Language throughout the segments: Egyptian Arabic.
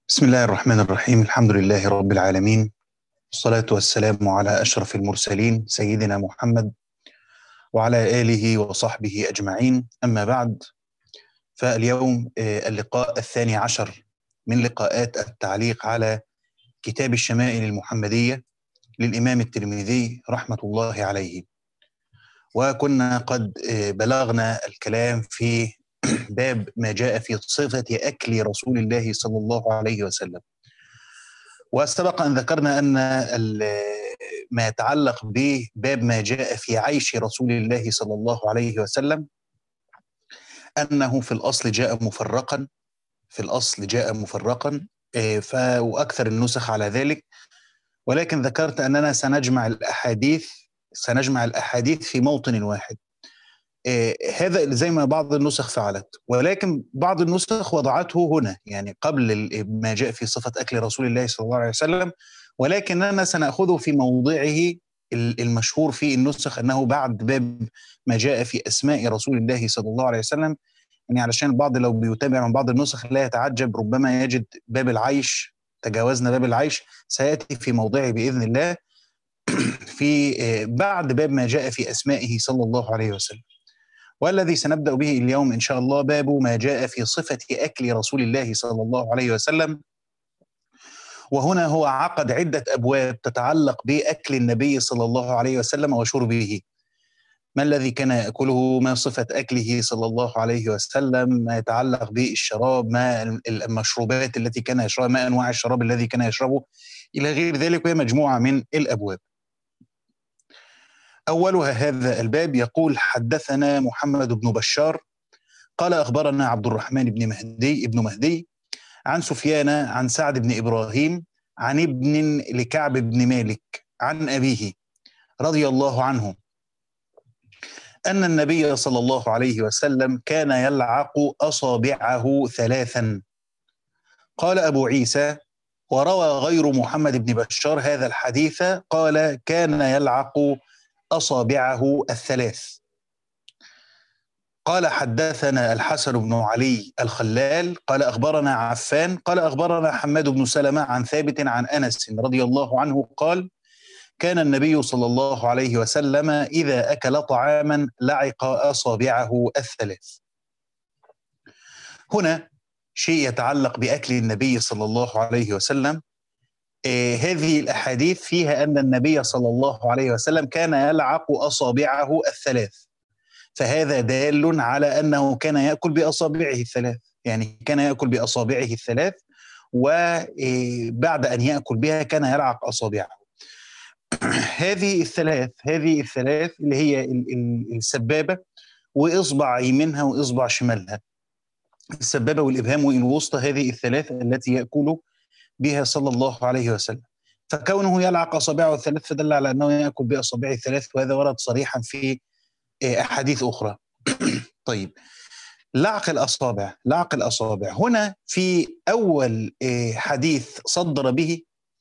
بسم الله الرحمن الرحيم الحمد لله رب العالمين والصلاة والسلام على أشرف المرسلين سيدنا محمد وعلى آله وصحبه أجمعين أما بعد فاليوم اللقاء الثاني عشر من لقاءات التعليق على كتاب الشمائل المحمدية للإمام الترمذي رحمة الله عليه وكنا قد بلغنا الكلام في باب ما جاء في صفة أكل رسول الله صلى الله عليه وسلم وسبق أن ذكرنا أن ما يتعلق بباب ما جاء في عيش رسول الله صلى الله عليه وسلم أنه في الأصل جاء مفرقا في الأصل جاء مفرقا وأكثر النسخ على ذلك ولكن ذكرت أننا سنجمع الأحاديث سنجمع الأحاديث في موطن واحد هذا زي ما بعض النسخ فعلت ولكن بعض النسخ وضعته هنا يعني قبل ما جاء في صفة أكل رسول الله صلى الله عليه وسلم ولكننا سنأخذه في موضعه المشهور في النسخ أنه بعد باب ما جاء في أسماء رسول الله صلى الله عليه وسلم يعني علشان البعض لو بيتابع من بعض النسخ لا يتعجب ربما يجد باب العيش تجاوزنا باب العيش سيأتي في موضعه بإذن الله في بعد باب ما جاء في أسمائه صلى الله عليه وسلم والذي سنبدا به اليوم ان شاء الله باب ما جاء في صفه اكل رسول الله صلى الله عليه وسلم وهنا هو عقد عده ابواب تتعلق باكل النبي صلى الله عليه وسلم وشربه ما الذي كان ياكله ما صفه اكله صلى الله عليه وسلم ما يتعلق بالشراب ما المشروبات التي كان يشربها ما انواع الشراب الذي كان يشربه الى غير ذلك وهي مجموعه من الابواب أولها هذا الباب يقول حدثنا محمد بن بشار قال أخبرنا عبد الرحمن بن مهدي ابن مهدي عن سفيان عن سعد بن إبراهيم عن ابن لكعب بن مالك عن أبيه رضي الله عنه أن النبي صلى الله عليه وسلم كان يلعق أصابعه ثلاثا قال أبو عيسى وروى غير محمد بن بشار هذا الحديث قال كان يلعق أصابعه الثلاث قال حدثنا الحسن بن علي الخلال قال أخبرنا عفان قال أخبرنا حماد بن سلمة عن ثابت عن أنس رضي الله عنه قال كان النبي صلى الله عليه وسلم إذا أكل طعاما لعق أصابعه الثلاث هنا شيء يتعلق بأكل النبي صلى الله عليه وسلم آه هذه الأحاديث فيها أن النبي صلى الله عليه وسلم كان يلعق أصابعه الثلاث فهذا دال على أنه كان يأكل بأصابعه الثلاث يعني كان يأكل بأصابعه الثلاث وبعد أن يأكل بها كان يلعق أصابعه هذه الثلاث هذه الثلاث اللي هي السبابة وإصبع يمينها وإصبع شمالها السبابة والإبهام والوسطى هذه الثلاث التي يأكل بها صلى الله عليه وسلم فكونه يلعق اصابعه الثلاث فدل على انه ياكل باصابعه الثلاث وهذا ورد صريحا في احاديث اخرى طيب لعق الاصابع لعق الاصابع هنا في اول حديث صدر به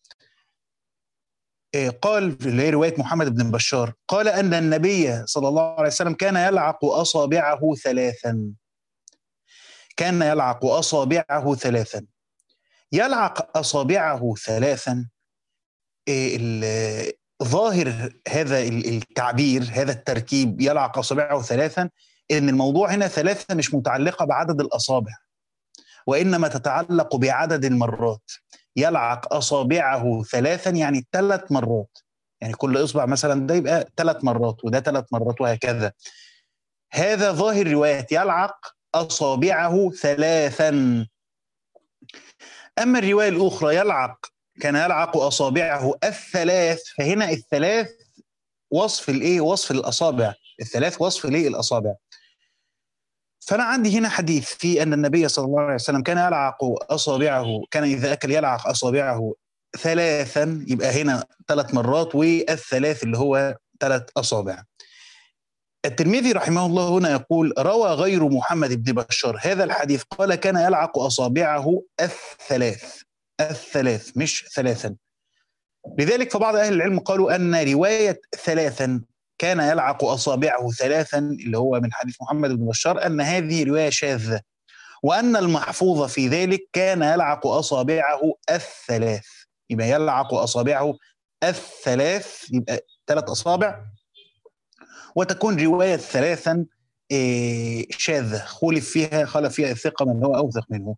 قال اللي هي روايه محمد بن بشار قال ان النبي صلى الله عليه وسلم كان يلعق اصابعه ثلاثا كان يلعق اصابعه ثلاثا يلعق اصابعه ثلاثا ظاهر هذا التعبير هذا التركيب يلعق اصابعه ثلاثا ان الموضوع هنا ثلاثه مش متعلقه بعدد الاصابع وانما تتعلق بعدد المرات يلعق اصابعه ثلاثا يعني ثلاث مرات يعني كل اصبع مثلا ده يبقى ثلاث مرات وده ثلاث مرات وهكذا هذا ظاهر روايه يلعق اصابعه ثلاثا أما الرواية الأخرى يلعق كان يلعق أصابعه الثلاث فهنا الثلاث وصف الإيه؟ وصف الأصابع الثلاث وصف ليه الأصابع فأنا عندي هنا حديث في أن النبي صلى الله عليه وسلم كان يلعق أصابعه كان إذا أكل يلعق أصابعه ثلاثا يبقى هنا ثلاث مرات والثلاث اللي هو ثلاث أصابع الترمذي رحمه الله هنا يقول روى غير محمد بن بشار هذا الحديث قال كان يلعق أصابعه الثلاث الثلاث مش ثلاثا لذلك فبعض أهل العلم قالوا أن رواية ثلاثا كان يلعق أصابعه ثلاثا اللي هو من حديث محمد بن بشار أن هذه رواية شاذة وأن المحفوظ في ذلك كان يلعق أصابعه الثلاث يبقى يلعق أصابعه الثلاث يبقى ثلاث أصابع وتكون رواية ثلاثا شاذة خولف فيها خلف فيها الثقة من هو أوثق منه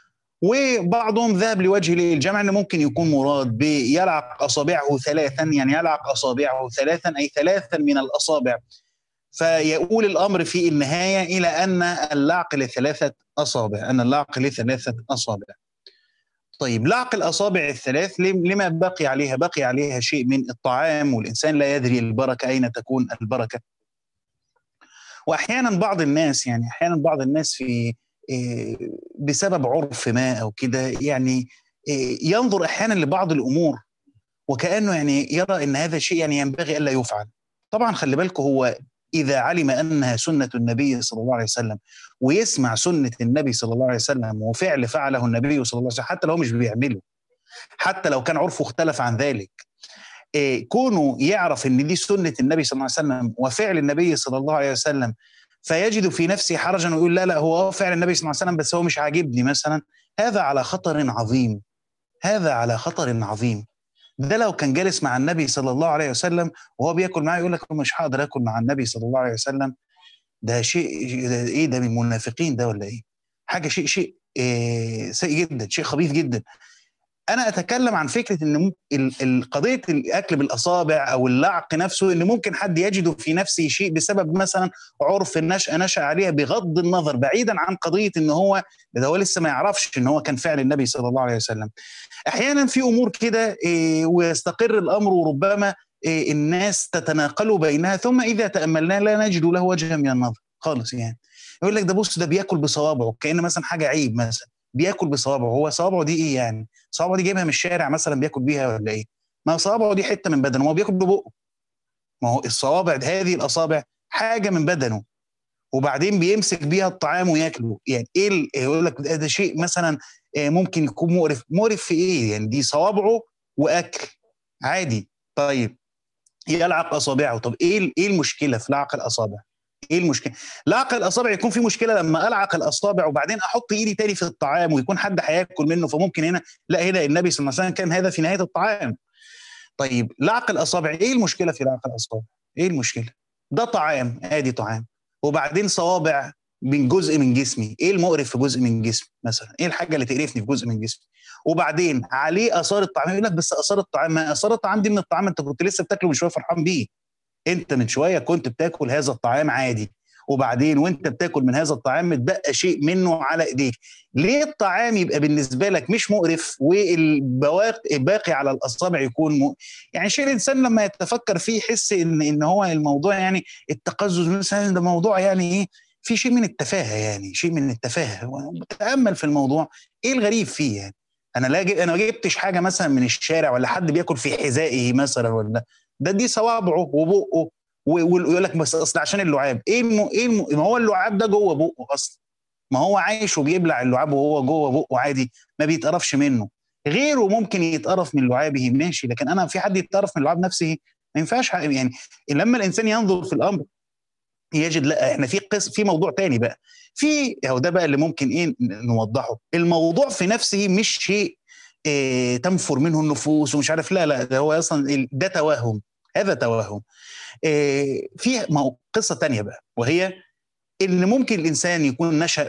وبعضهم ذهب لوجه الجمع انه ممكن يكون مراد بيلعق اصابعه ثلاثا يعني يلعق اصابعه ثلاثا اي ثلاثا من الاصابع فيقول الامر في النهايه الى ان اللعق لثلاثه اصابع ان اللعق لثلاثه اصابع طيب لعق الاصابع الثلاث لما بقي عليها بقي عليها شيء من الطعام والانسان لا يدري البركه اين تكون البركه واحيانا بعض الناس يعني احيانا بعض الناس في آه، بسبب عرف ما او كده يعني آه، ينظر احيانا لبعض الامور وكانه يعني يرى ان هذا شيء يعني ينبغي الا يفعل طبعا خلي بالكم هو اذا علم انها سنه النبي صلى الله عليه وسلم ويسمع سنه النبي صلى الله عليه وسلم وفعل فعله النبي صلى الله عليه وسلم حتى لو مش بيعمله حتى لو كان عرفه اختلف عن ذلك إيه كونه يعرف ان دي سنه النبي صلى الله عليه وسلم وفعل النبي صلى الله عليه وسلم فيجد في نفسه حرجا ويقول لا لا هو اه فعل النبي صلى الله عليه وسلم بس هو مش عاجبني مثلا هذا على خطر عظيم هذا على خطر عظيم ده لو كان جالس مع النبي صلى الله عليه وسلم وهو بياكل معاه يقول لك مش هقدر اكل مع النبي صلى الله عليه وسلم ده شيء ايه ده من المنافقين ده ولا ايه؟ حاجه شيء شيء إيه سيء جدا شيء خبيث جدا انا اتكلم عن فكره ان قضيه الاكل بالاصابع او اللعق نفسه ان ممكن حد يجد في نفسه شيء بسبب مثلا عرف النشأة نشأ عليها بغض النظر بعيدا عن قضيه ان هو ده هو لسه ما يعرفش ان هو كان فعل النبي صلى الله عليه وسلم. احيانا في امور كده إيه ويستقر الامر وربما إيه الناس تتناقل بينها ثم اذا تاملناه لا نجد له وجها من النظر خالص يعني. يقول لك ده بص ده بياكل بصوابعه كان مثلا حاجه عيب مثلا بياكل بصوابعه هو صوابعه دي ايه يعني؟ صوابعه دي جايبها من الشارع مثلا بياكل بيها ولا ايه؟ ما صوابعه دي حته من بدنه هو بياكل ببقه ما هو الصوابع هذه الاصابع حاجه من بدنه وبعدين بيمسك بيها الطعام وياكله يعني ايه يقول لك ده شيء مثلا آه، ممكن يكون مقرف مقرف في ايه يعني دي صوابعه واكل عادي طيب يلعق اصابعه طب ايه ايه المشكله في لعق الاصابع ايه المشكله؟ لعق الاصابع يكون في مشكله لما العق الاصابع وبعدين احط ايدي تاني في الطعام ويكون حد هياكل منه فممكن هنا لا هنا النبي صلى الله عليه وسلم كان هذا في نهايه الطعام. طيب لعق الاصابع ايه المشكله في لعق الاصابع؟ ايه المشكله؟ ده طعام ادي طعام وبعدين صوابع من جزء من جسمي، ايه المقرف في جزء من جسمي مثلا؟ ايه الحاجه اللي تقرفني في جزء من جسمي؟ وبعدين عليه اثار الطعام يقول لك بس اثار الطعام ما اثار الطعام دي من الطعام انت كنت لسه بتاكله من شويه فرحان بيه انت من شويه كنت بتاكل هذا الطعام عادي وبعدين وانت بتاكل من هذا الطعام متبقى شيء منه على ايديك ليه الطعام يبقى بالنسبه لك مش مقرف والباقي على الاصابع يكون م... يعني شيء الانسان لما يتفكر فيه يحس ان ان هو الموضوع يعني التقزز مثلا ده موضوع يعني ايه في شيء من التفاهه يعني شيء من التفاهه تامل في الموضوع ايه الغريب فيه يعني انا لا انا ما جبتش حاجه مثلا من الشارع ولا حد بياكل في حذائه مثلا ولا ده دي صوابعه وبقه ويقول لك بس اصل عشان اللعاب ايه الم... ايه الم... ما هو اللعاب ده جوه بقه اصلا ما هو عايش وبيبلع اللعاب وهو جوه بقه عادي ما بيتقرفش منه غيره ممكن يتقرف من لعابه ماشي لكن انا في حد يتقرف من لعاب نفسه ما ينفعش يعني لما الانسان ينظر في الامر يجد لا احنا في قص في موضوع تاني بقى في هو ده بقى اللي ممكن ايه نوضحه الموضوع في نفسه مش شيء إيه تنفر منه النفوس ومش عارف لا لا ده هو اصلا ده توهم هذا توهم إيه في قصه تانية بقى وهي ان ممكن الانسان يكون نشا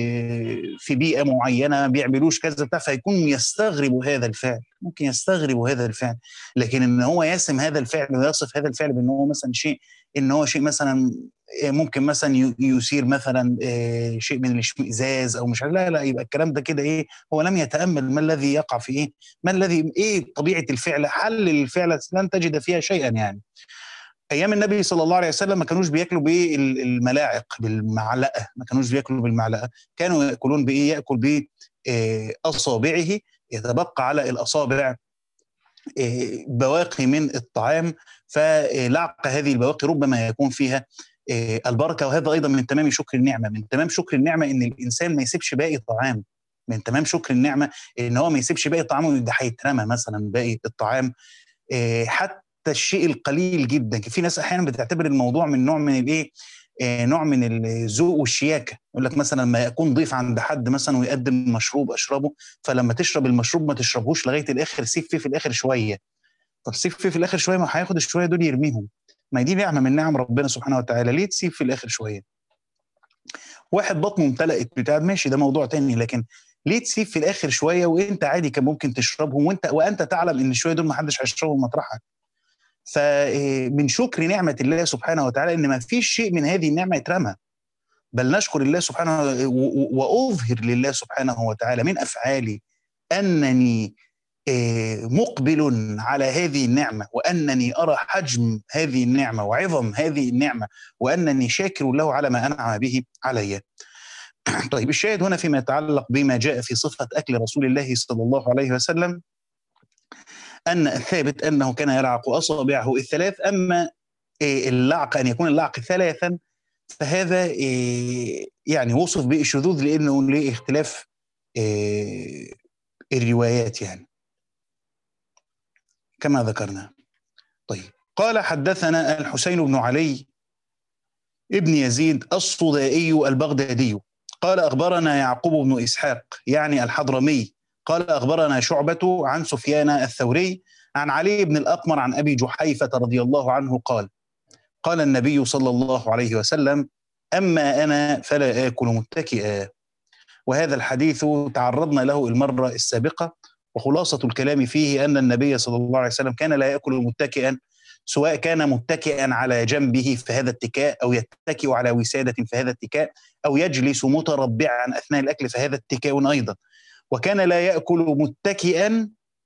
في في بيئه معينه ما بيعملوش كذا بتاع فيكون يستغرب هذا الفعل ممكن يستغرب هذا الفعل لكن ان هو يسم هذا الفعل ويصف هذا الفعل بان هو مثلا شيء ان هو شيء مثلا ممكن مثلا يثير مثلا آه، شيء من الاشمئزاز او مش لا لا يبقى الكلام ده كده ايه هو لم يتامل ما الذي يقع في ايه ما الذي ايه طبيعه الفعل حل الفعل لن تجد فيها شيئا يعني ايام النبي صلى الله عليه وسلم ما كانوش بياكلوا بالملاعق بالمعلقه ما كانوش بياكلوا بالمعلقه كانوا ياكلون بايه ياكل باصابعه آه، يتبقى على الاصابع آه، بواقي من الطعام فلعق هذه البواقي ربما يكون فيها آه، البركه وهذا ايضا من تمام شكر النعمه من تمام شكر النعمه ان الانسان ما يسيبش باقي طعام من تمام شكر النعمه ان هو ما يسيبش باقي طعامه ده هيترمى مثلا باقي الطعام حتى الشيء القليل جدا في ناس احيانا بتعتبر الموضوع من نوع من الايه نوع من الذوق والشياكه يقول لك مثلا لما يكون ضيف عند حد مثلا ويقدم مشروب اشربه فلما تشرب المشروب ما تشربهوش لغايه الاخر سيب فيه في الاخر شويه طب سيب فيه في الاخر شويه ما هياخد الشويه دول يرميهم ما دي نعمه من نعم ربنا سبحانه وتعالى ليه تسيب في الاخر شويه واحد بطنه امتلأت بتاع ماشي ده موضوع تاني لكن ليه تسيب في الاخر شويه وانت عادي كان ممكن تشربهم وانت وانت تعلم ان الشويه دول ما حدش هيشربهم مطرحك فمن شكر نعمه الله سبحانه وتعالى ان ما فيش شيء من هذه النعمه يترمى بل نشكر الله سبحانه واظهر لله سبحانه وتعالى من افعالي انني مقبل على هذه النعمه وانني ارى حجم هذه النعمه وعظم هذه النعمه وانني شاكر له على ما انعم به علي. طيب الشاهد هنا فيما يتعلق بما جاء في صفه اكل رسول الله صلى الله عليه وسلم ان الثابت انه كان يلعق اصابعه الثلاث اما اللعق ان يكون اللعق ثلاثا فهذا يعني وصف بالشذوذ لانه له اختلاف الروايات يعني كما ذكرنا طيب قال حدثنا الحسين بن علي ابن يزيد الصدائي البغدادي قال أخبرنا يعقوب بن إسحاق يعني الحضرمي قال أخبرنا شعبة عن سفيان الثوري عن علي بن الأقمر عن أبي جحيفة رضي الله عنه قال قال النبي صلى الله عليه وسلم أما أنا فلا آكل متكئا وهذا الحديث تعرضنا له المرة السابقة وخلاصة الكلام فيه أن النبي صلى الله عليه وسلم كان لا يأكل متكئا سواء كان متكئا على جنبه في هذا الاتكاء أو يتكئ على وسادة في هذا الاتكاء أو يجلس متربعا أثناء الأكل فهذا اتكاء أيضا وكان لا يأكل متكئا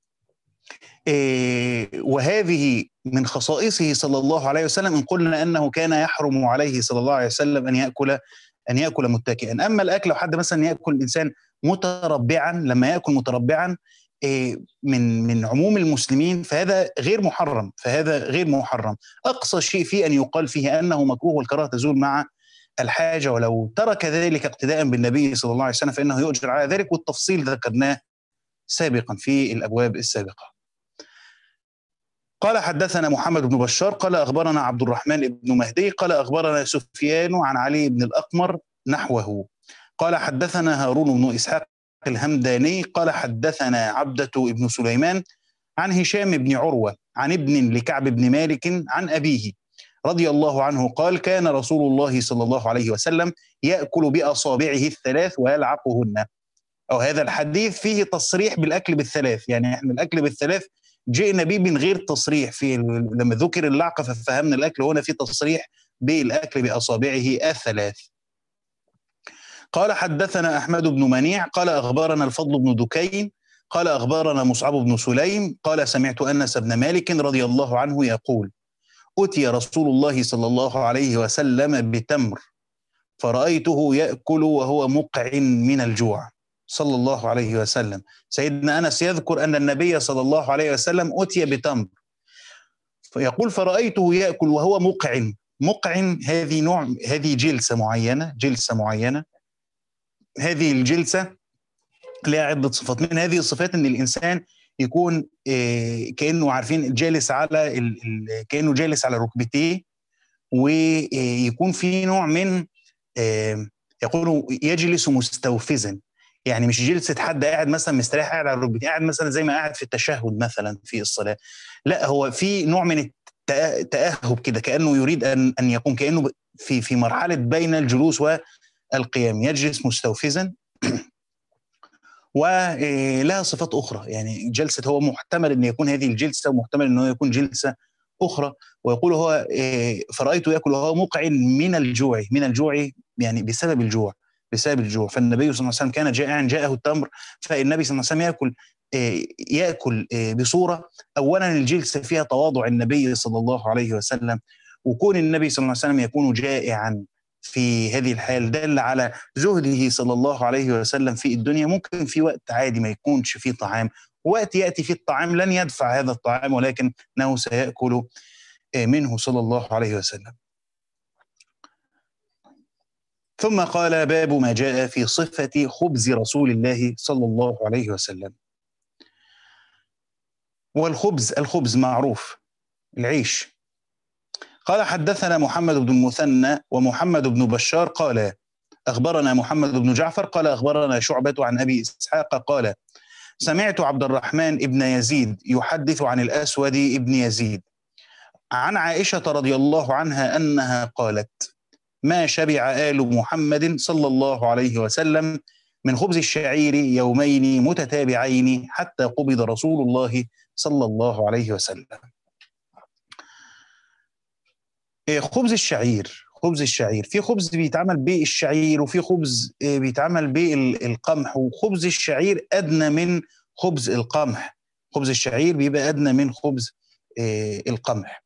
وهذه من خصائصه صلى الله عليه وسلم إن قلنا أنه كان يحرم عليه صلى الله عليه وسلم أن يأكل أن يأكل متكئا أما الأكل لو حد مثلا يأكل الإنسان متربعا لما يأكل متربعا من من عموم المسلمين فهذا غير محرم فهذا غير محرم اقصى شيء فيه ان يقال فيه انه مكروه والكراهه تزول مع الحاجه ولو ترك ذلك اقتداء بالنبي صلى الله عليه وسلم فانه يؤجر على ذلك والتفصيل ذكرناه سابقا في الابواب السابقه. قال حدثنا محمد بن بشار قال اخبرنا عبد الرحمن بن مهدي قال اخبرنا سفيان عن علي بن الاقمر نحوه قال حدثنا هارون بن اسحاق الهمداني قال حدثنا عبدة بن سليمان عن هشام بن عروة عن ابن لكعب بن مالك عن أبيه رضي الله عنه قال كان رسول الله صلى الله عليه وسلم يأكل بأصابعه الثلاث ويلعقهن أو هذا الحديث فيه تصريح بالأكل بالثلاث يعني احنا الأكل بالثلاث جئنا به من غير تصريح في لما ذكر اللعقة ففهمنا الأكل هنا في تصريح بالأكل بأصابعه الثلاث قال حدثنا أحمد بن منيع قال أخبرنا الفضل بن دكين قال أخبرنا مصعب بن سليم قال سمعت أنس بن مالك رضي الله عنه يقول أتي رسول الله صلى الله عليه وسلم بتمر فرأيته يأكل وهو مقع من الجوع صلى الله عليه وسلم سيدنا أنس يذكر أن النبي صلى الله عليه وسلم أتي بتمر فيقول فرأيته يأكل وهو مقع مقع هذه نوع هذه جلسة معينة جلسة معينة هذه الجلسة لها عدة صفات من هذه الصفات أن الإنسان يكون كأنه عارفين جالس على ال... كأنه جالس على ركبتيه ويكون في نوع من يقولوا يجلس مستوفزا يعني مش جلسة حد قاعد مثلا مستريح قاعد على ركبتيه قاعد مثلا زي ما قاعد في التشهد مثلا في الصلاة لا هو في نوع من التأهب كده كأنه يريد أن أن يقوم كأنه في في مرحلة بين الجلوس و القيام يجلس مستوفزا ولها صفات اخرى يعني جلسه هو محتمل ان يكون هذه الجلسه ومحتمل انه يكون جلسه اخرى ويقول هو فرايته ياكل وهو مقع من الجوع من الجوع يعني بسبب الجوع بسبب الجوع فالنبي صلى الله عليه وسلم كان جائعا جاءه التمر فالنبي صلى الله عليه وسلم ياكل ياكل بصوره اولا الجلسه فيها تواضع النبي صلى الله عليه وسلم وكون النبي صلى الله عليه وسلم يكون جائعا في هذه الحال دل على زهده صلى الله عليه وسلم في الدنيا ممكن في وقت عادي ما يكونش فيه طعام وقت ياتي فيه الطعام لن يدفع هذا الطعام ولكنه سياكل منه صلى الله عليه وسلم ثم قال باب ما جاء في صفه خبز رسول الله صلى الله عليه وسلم والخبز الخبز معروف العيش قال حدثنا محمد بن المثنى ومحمد بن بشار قال أخبرنا محمد بن جعفر قال أخبرنا شعبة عن أبي إسحاق قال سمعت عبد الرحمن بن يزيد يحدث عن الأسود بن يزيد عن عائشة رضي الله عنها أنها قالت ما شبع آل محمد صلى الله عليه وسلم من خبز الشعير يومين متتابعين حتى قبض رسول الله صلى الله عليه وسلم إيه، خبز الشعير خبز الشعير في خبز بيتعمل بالشعير وفي خبز إيه، بيتعمل بالقمح وخبز الشعير ادنى من خبز القمح خبز الشعير بيبقى ادنى من خبز إيه، القمح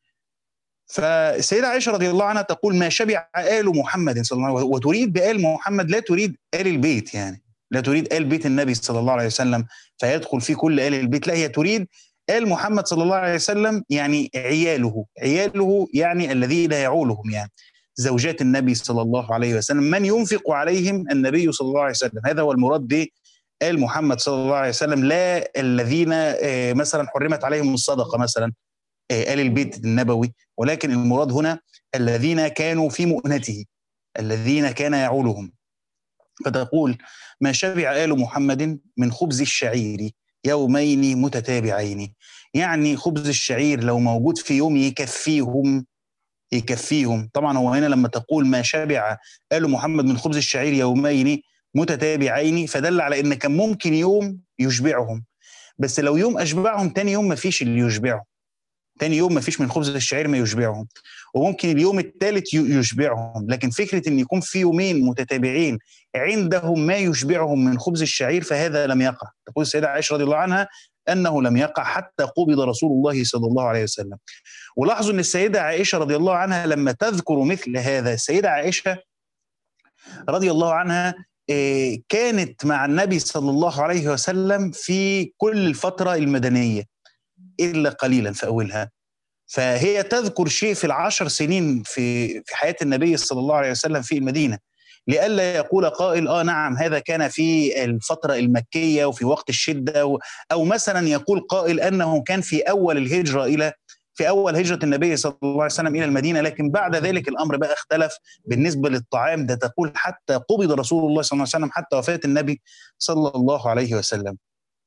فالسيدة عائشة رضي الله عنها تقول ما شبع آل محمد صلى الله عليه وسلم وتريد بآل محمد لا تريد آل البيت يعني لا تريد آل بيت النبي صلى الله عليه وسلم فيدخل في كل آل البيت لا هي تريد آل محمد صلى الله عليه وسلم يعني عياله عياله يعني الذين يعولهم يعني زوجات النبي صلى الله عليه وسلم من ينفق عليهم النبي صلى الله عليه وسلم هذا هو المراد ب آل محمد صلى الله عليه وسلم لا الذين آه، مثلا حرمت عليهم الصدقة مثلا آه، آل البيت النبوي ولكن المراد هنا الذين كانوا في مؤنته الذين كان يعولهم فتقول ما شبع آل محمد من خبز الشعير يومين متتابعين يعني خبز الشعير لو موجود في يوم يكفيهم يكفيهم طبعا هو هنا لما تقول ما شبع آل محمد من خبز الشعير يومين متتابعين فدل على ان كان ممكن يوم يشبعهم بس لو يوم اشبعهم تاني يوم ما فيش اللي يشبعهم تاني يوم ما فيش من خبز الشعير ما يشبعهم وممكن اليوم الثالث يشبعهم لكن فكرة أن يكون في يومين متتابعين عندهم ما يشبعهم من خبز الشعير فهذا لم يقع تقول السيدة عائشة رضي الله عنها أنه لم يقع حتى قبض رسول الله صلى الله عليه وسلم ولاحظوا أن السيدة عائشة رضي الله عنها لما تذكر مثل هذا السيدة عائشة رضي الله عنها آه، كانت مع النبي صلى الله عليه وسلم في كل الفترة المدنية إلا قليلا في أولها فهي تذكر شيء في العشر سنين في في حياة النبي صلى الله عليه وسلم في المدينة لئلا يقول قائل اه نعم هذا كان في الفتره المكيه وفي وقت الشده او مثلا يقول قائل انه كان في اول الهجره الى في اول هجره النبي صلى الله عليه وسلم الى المدينه لكن بعد ذلك الامر بقى اختلف بالنسبه للطعام ده تقول حتى قبض رسول الله صلى الله عليه وسلم حتى وفاه النبي صلى الله عليه وسلم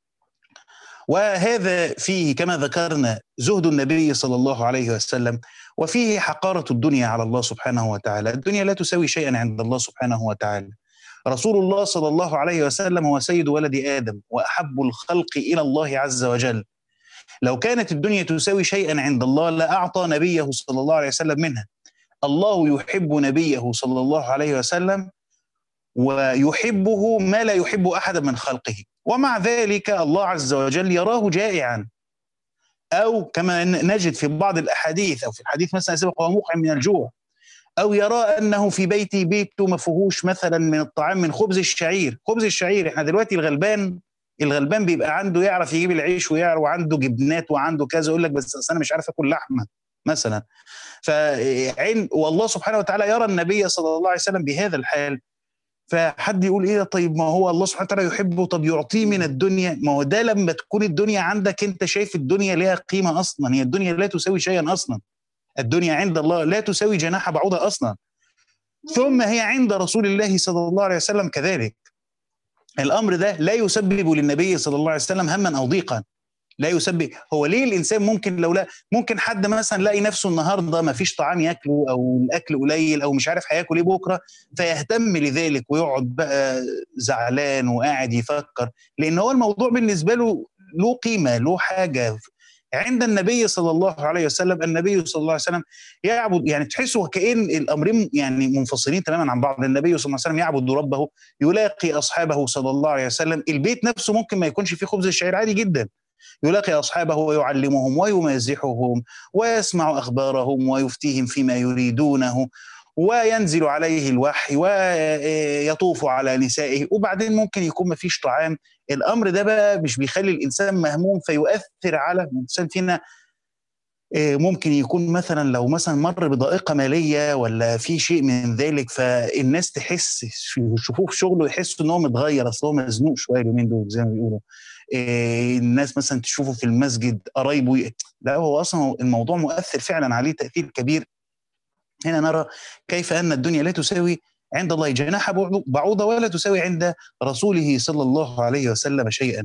وهذا فيه كما ذكرنا زهد النبي صلى الله عليه وسلم وفيه حقارة الدنيا على الله سبحانه وتعالى الدنيا لا تساوي شيئا عند الله سبحانه وتعالى رسول الله صلى الله عليه وسلم هو سيد ولد آدم وأحب الخلق إلى الله عز وجل لو كانت الدنيا تساوي شيئا عند الله لأعطى نبيه صلى الله عليه وسلم منها الله يحب نبيه صلى الله عليه وسلم ويحبه ما لا يحب أحدا من خلقه ومع ذلك الله عز وجل يراه جائعا أو كما نجد في بعض الأحاديث أو في الحديث مثلا سبق هو موقع من الجوع أو يرى أنه في بيتي بيته ما فيهوش مثلا من الطعام من خبز الشعير خبز الشعير احنا دلوقتي الغلبان الغلبان بيبقى عنده يعرف يجيب العيش ويعرف وعنده جبنات وعنده كذا يقول لك بس انا مش عارف اكل لحمه مثلا فعين والله سبحانه وتعالى يرى النبي صلى الله عليه وسلم بهذا الحال فحد يقول ايه طيب ما هو الله سبحانه وتعالى يحبه طب يعطيه من الدنيا ما هو ده لما تكون الدنيا عندك انت شايف الدنيا ليها قيمه اصلا هي الدنيا لا تساوي شيئا اصلا الدنيا عند الله لا تساوي جناح بعوضه اصلا ثم هي عند رسول الله صلى الله عليه وسلم كذلك الامر ده لا يسبب للنبي صلى الله عليه وسلم هما او ضيقا لا يسبب هو ليه الانسان ممكن لو لا ممكن حد مثلا لاقي نفسه النهارده ما فيش طعام ياكله او الاكل قليل او مش عارف هياكل ايه بكره فيهتم لذلك ويقعد بقى زعلان وقاعد يفكر لان هو الموضوع بالنسبه له له قيمه له حاجه عند النبي صلى الله عليه وسلم النبي صلى الله عليه وسلم يعبد يعني تحسوا كأن الأمرين يعني منفصلين تماما عن بعض النبي صلى الله عليه وسلم يعبد ربه يلاقي أصحابه صلى الله عليه وسلم البيت نفسه ممكن ما يكونش فيه خبز الشعير عادي جدا يلاقي أصحابه ويعلمهم ويمازحهم ويسمع أخبارهم ويفتيهم فيما يريدونه وينزل عليه الوحي ويطوف على نسائه وبعدين ممكن يكون ما فيش طعام الأمر ده بقى مش بيخلي الإنسان مهموم فيؤثر على الإنسان فينا ممكن يكون مثلا لو مثلا مر بضائقه ماليه ولا في شيء من ذلك فالناس تحس يشوفوه في شغله يحسوا ان هو متغير اصل هو مزنوق شويه اليومين دول زي ما بيقولوا الناس مثلا تشوفه في المسجد قرايبه لا هو اصلا الموضوع مؤثر فعلا عليه تاثير كبير هنا نرى كيف ان الدنيا لا تساوي عند الله جناح بعوضه ولا تساوي عند رسوله صلى الله عليه وسلم شيئا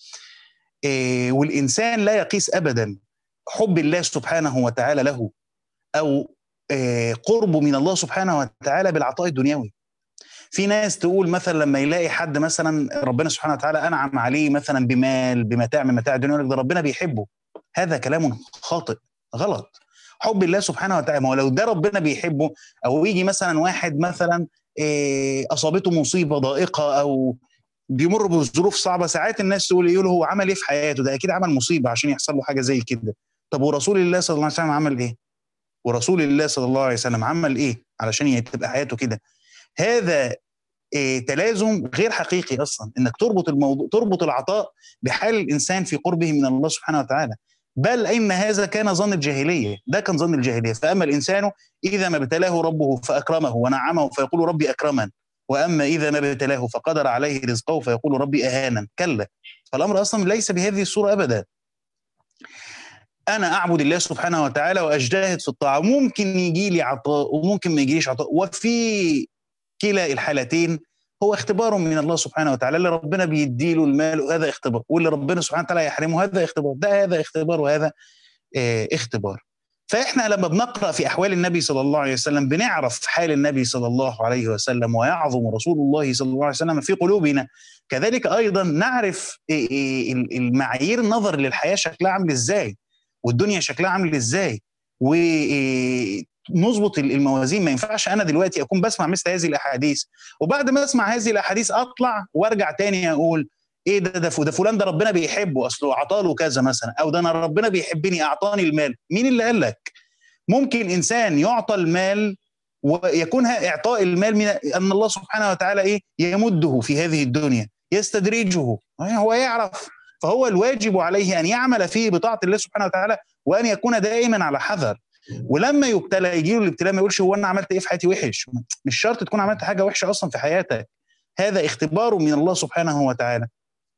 والانسان لا يقيس ابدا حب الله سبحانه وتعالى له او قربه من الله سبحانه وتعالى بالعطاء الدنيوي في ناس تقول مثلا لما يلاقي حد مثلا ربنا سبحانه وتعالى انعم عليه مثلا بمال بمتاع من متاع الدنيا ده ربنا بيحبه هذا كلام خاطئ غلط حب الله سبحانه وتعالى ما هو لو ده ربنا بيحبه او يجي مثلا واحد مثلا اصابته مصيبه ضائقه او بيمر بظروف صعبه ساعات الناس تقول يقول هو عمل ايه في حياته ده اكيد عمل مصيبه عشان يحصل له حاجه زي كده طب ورسول الله صلى الله عليه وسلم عمل ايه ورسول الله صلى الله عليه وسلم عمل ايه علشان تبقى حياته كده هذا إيه تلازم غير حقيقي اصلا انك تربط الموضوع تربط العطاء بحال الانسان في قربه من الله سبحانه وتعالى بل ان هذا كان ظن الجاهليه ده كان ظن الجاهليه فاما الانسان اذا ما ابتلاه ربه فاكرمه ونعمه فيقول ربي اكرمن واما اذا ما ابتلاه فقدر عليه رزقه فيقول ربي اهانا كلا فالامر اصلا ليس بهذه الصوره ابدا انا اعبد الله سبحانه وتعالى واجتهد في الطاعه ممكن يجي لي عطاء وممكن ما يجيليش عطاء وفي كلا الحالتين هو اختبار من الله سبحانه وتعالى اللي ربنا بيديله المال وهذا اختبار واللي ربنا سبحانه وتعالى يحرمه هذا اختبار ده هذا اختبار وهذا اه اختبار فاحنا لما بنقرا في احوال النبي صلى الله عليه وسلم بنعرف حال النبي صلى الله عليه وسلم ويعظم رسول الله صلى الله عليه وسلم في قلوبنا كذلك ايضا نعرف المعايير النظر للحياه شكلها عامل ازاي والدنيا شكلها عامل ازاي ونظبط الموازين ما ينفعش انا دلوقتي اكون بسمع مثل هذه الاحاديث وبعد ما اسمع هذه الاحاديث اطلع وارجع تاني اقول ايه ده ده ده فلان ده ربنا بيحبه اصله عطاله كذا مثلا او ده انا ربنا بيحبني اعطاني المال مين اللي قال لك ممكن انسان يعطى المال ويكون اعطاء المال من ان الله سبحانه وتعالى ايه يمده في هذه الدنيا يستدرجه هو يعرف فهو الواجب عليه ان يعمل فيه بطاعه الله سبحانه وتعالى وان يكون دائما على حذر ولما يبتلى يجي له الابتلاء ما يقولش هو انا عملت ايه في حياتي وحش مش شرط تكون عملت حاجه وحشه اصلا في حياتك هذا اختبار من الله سبحانه وتعالى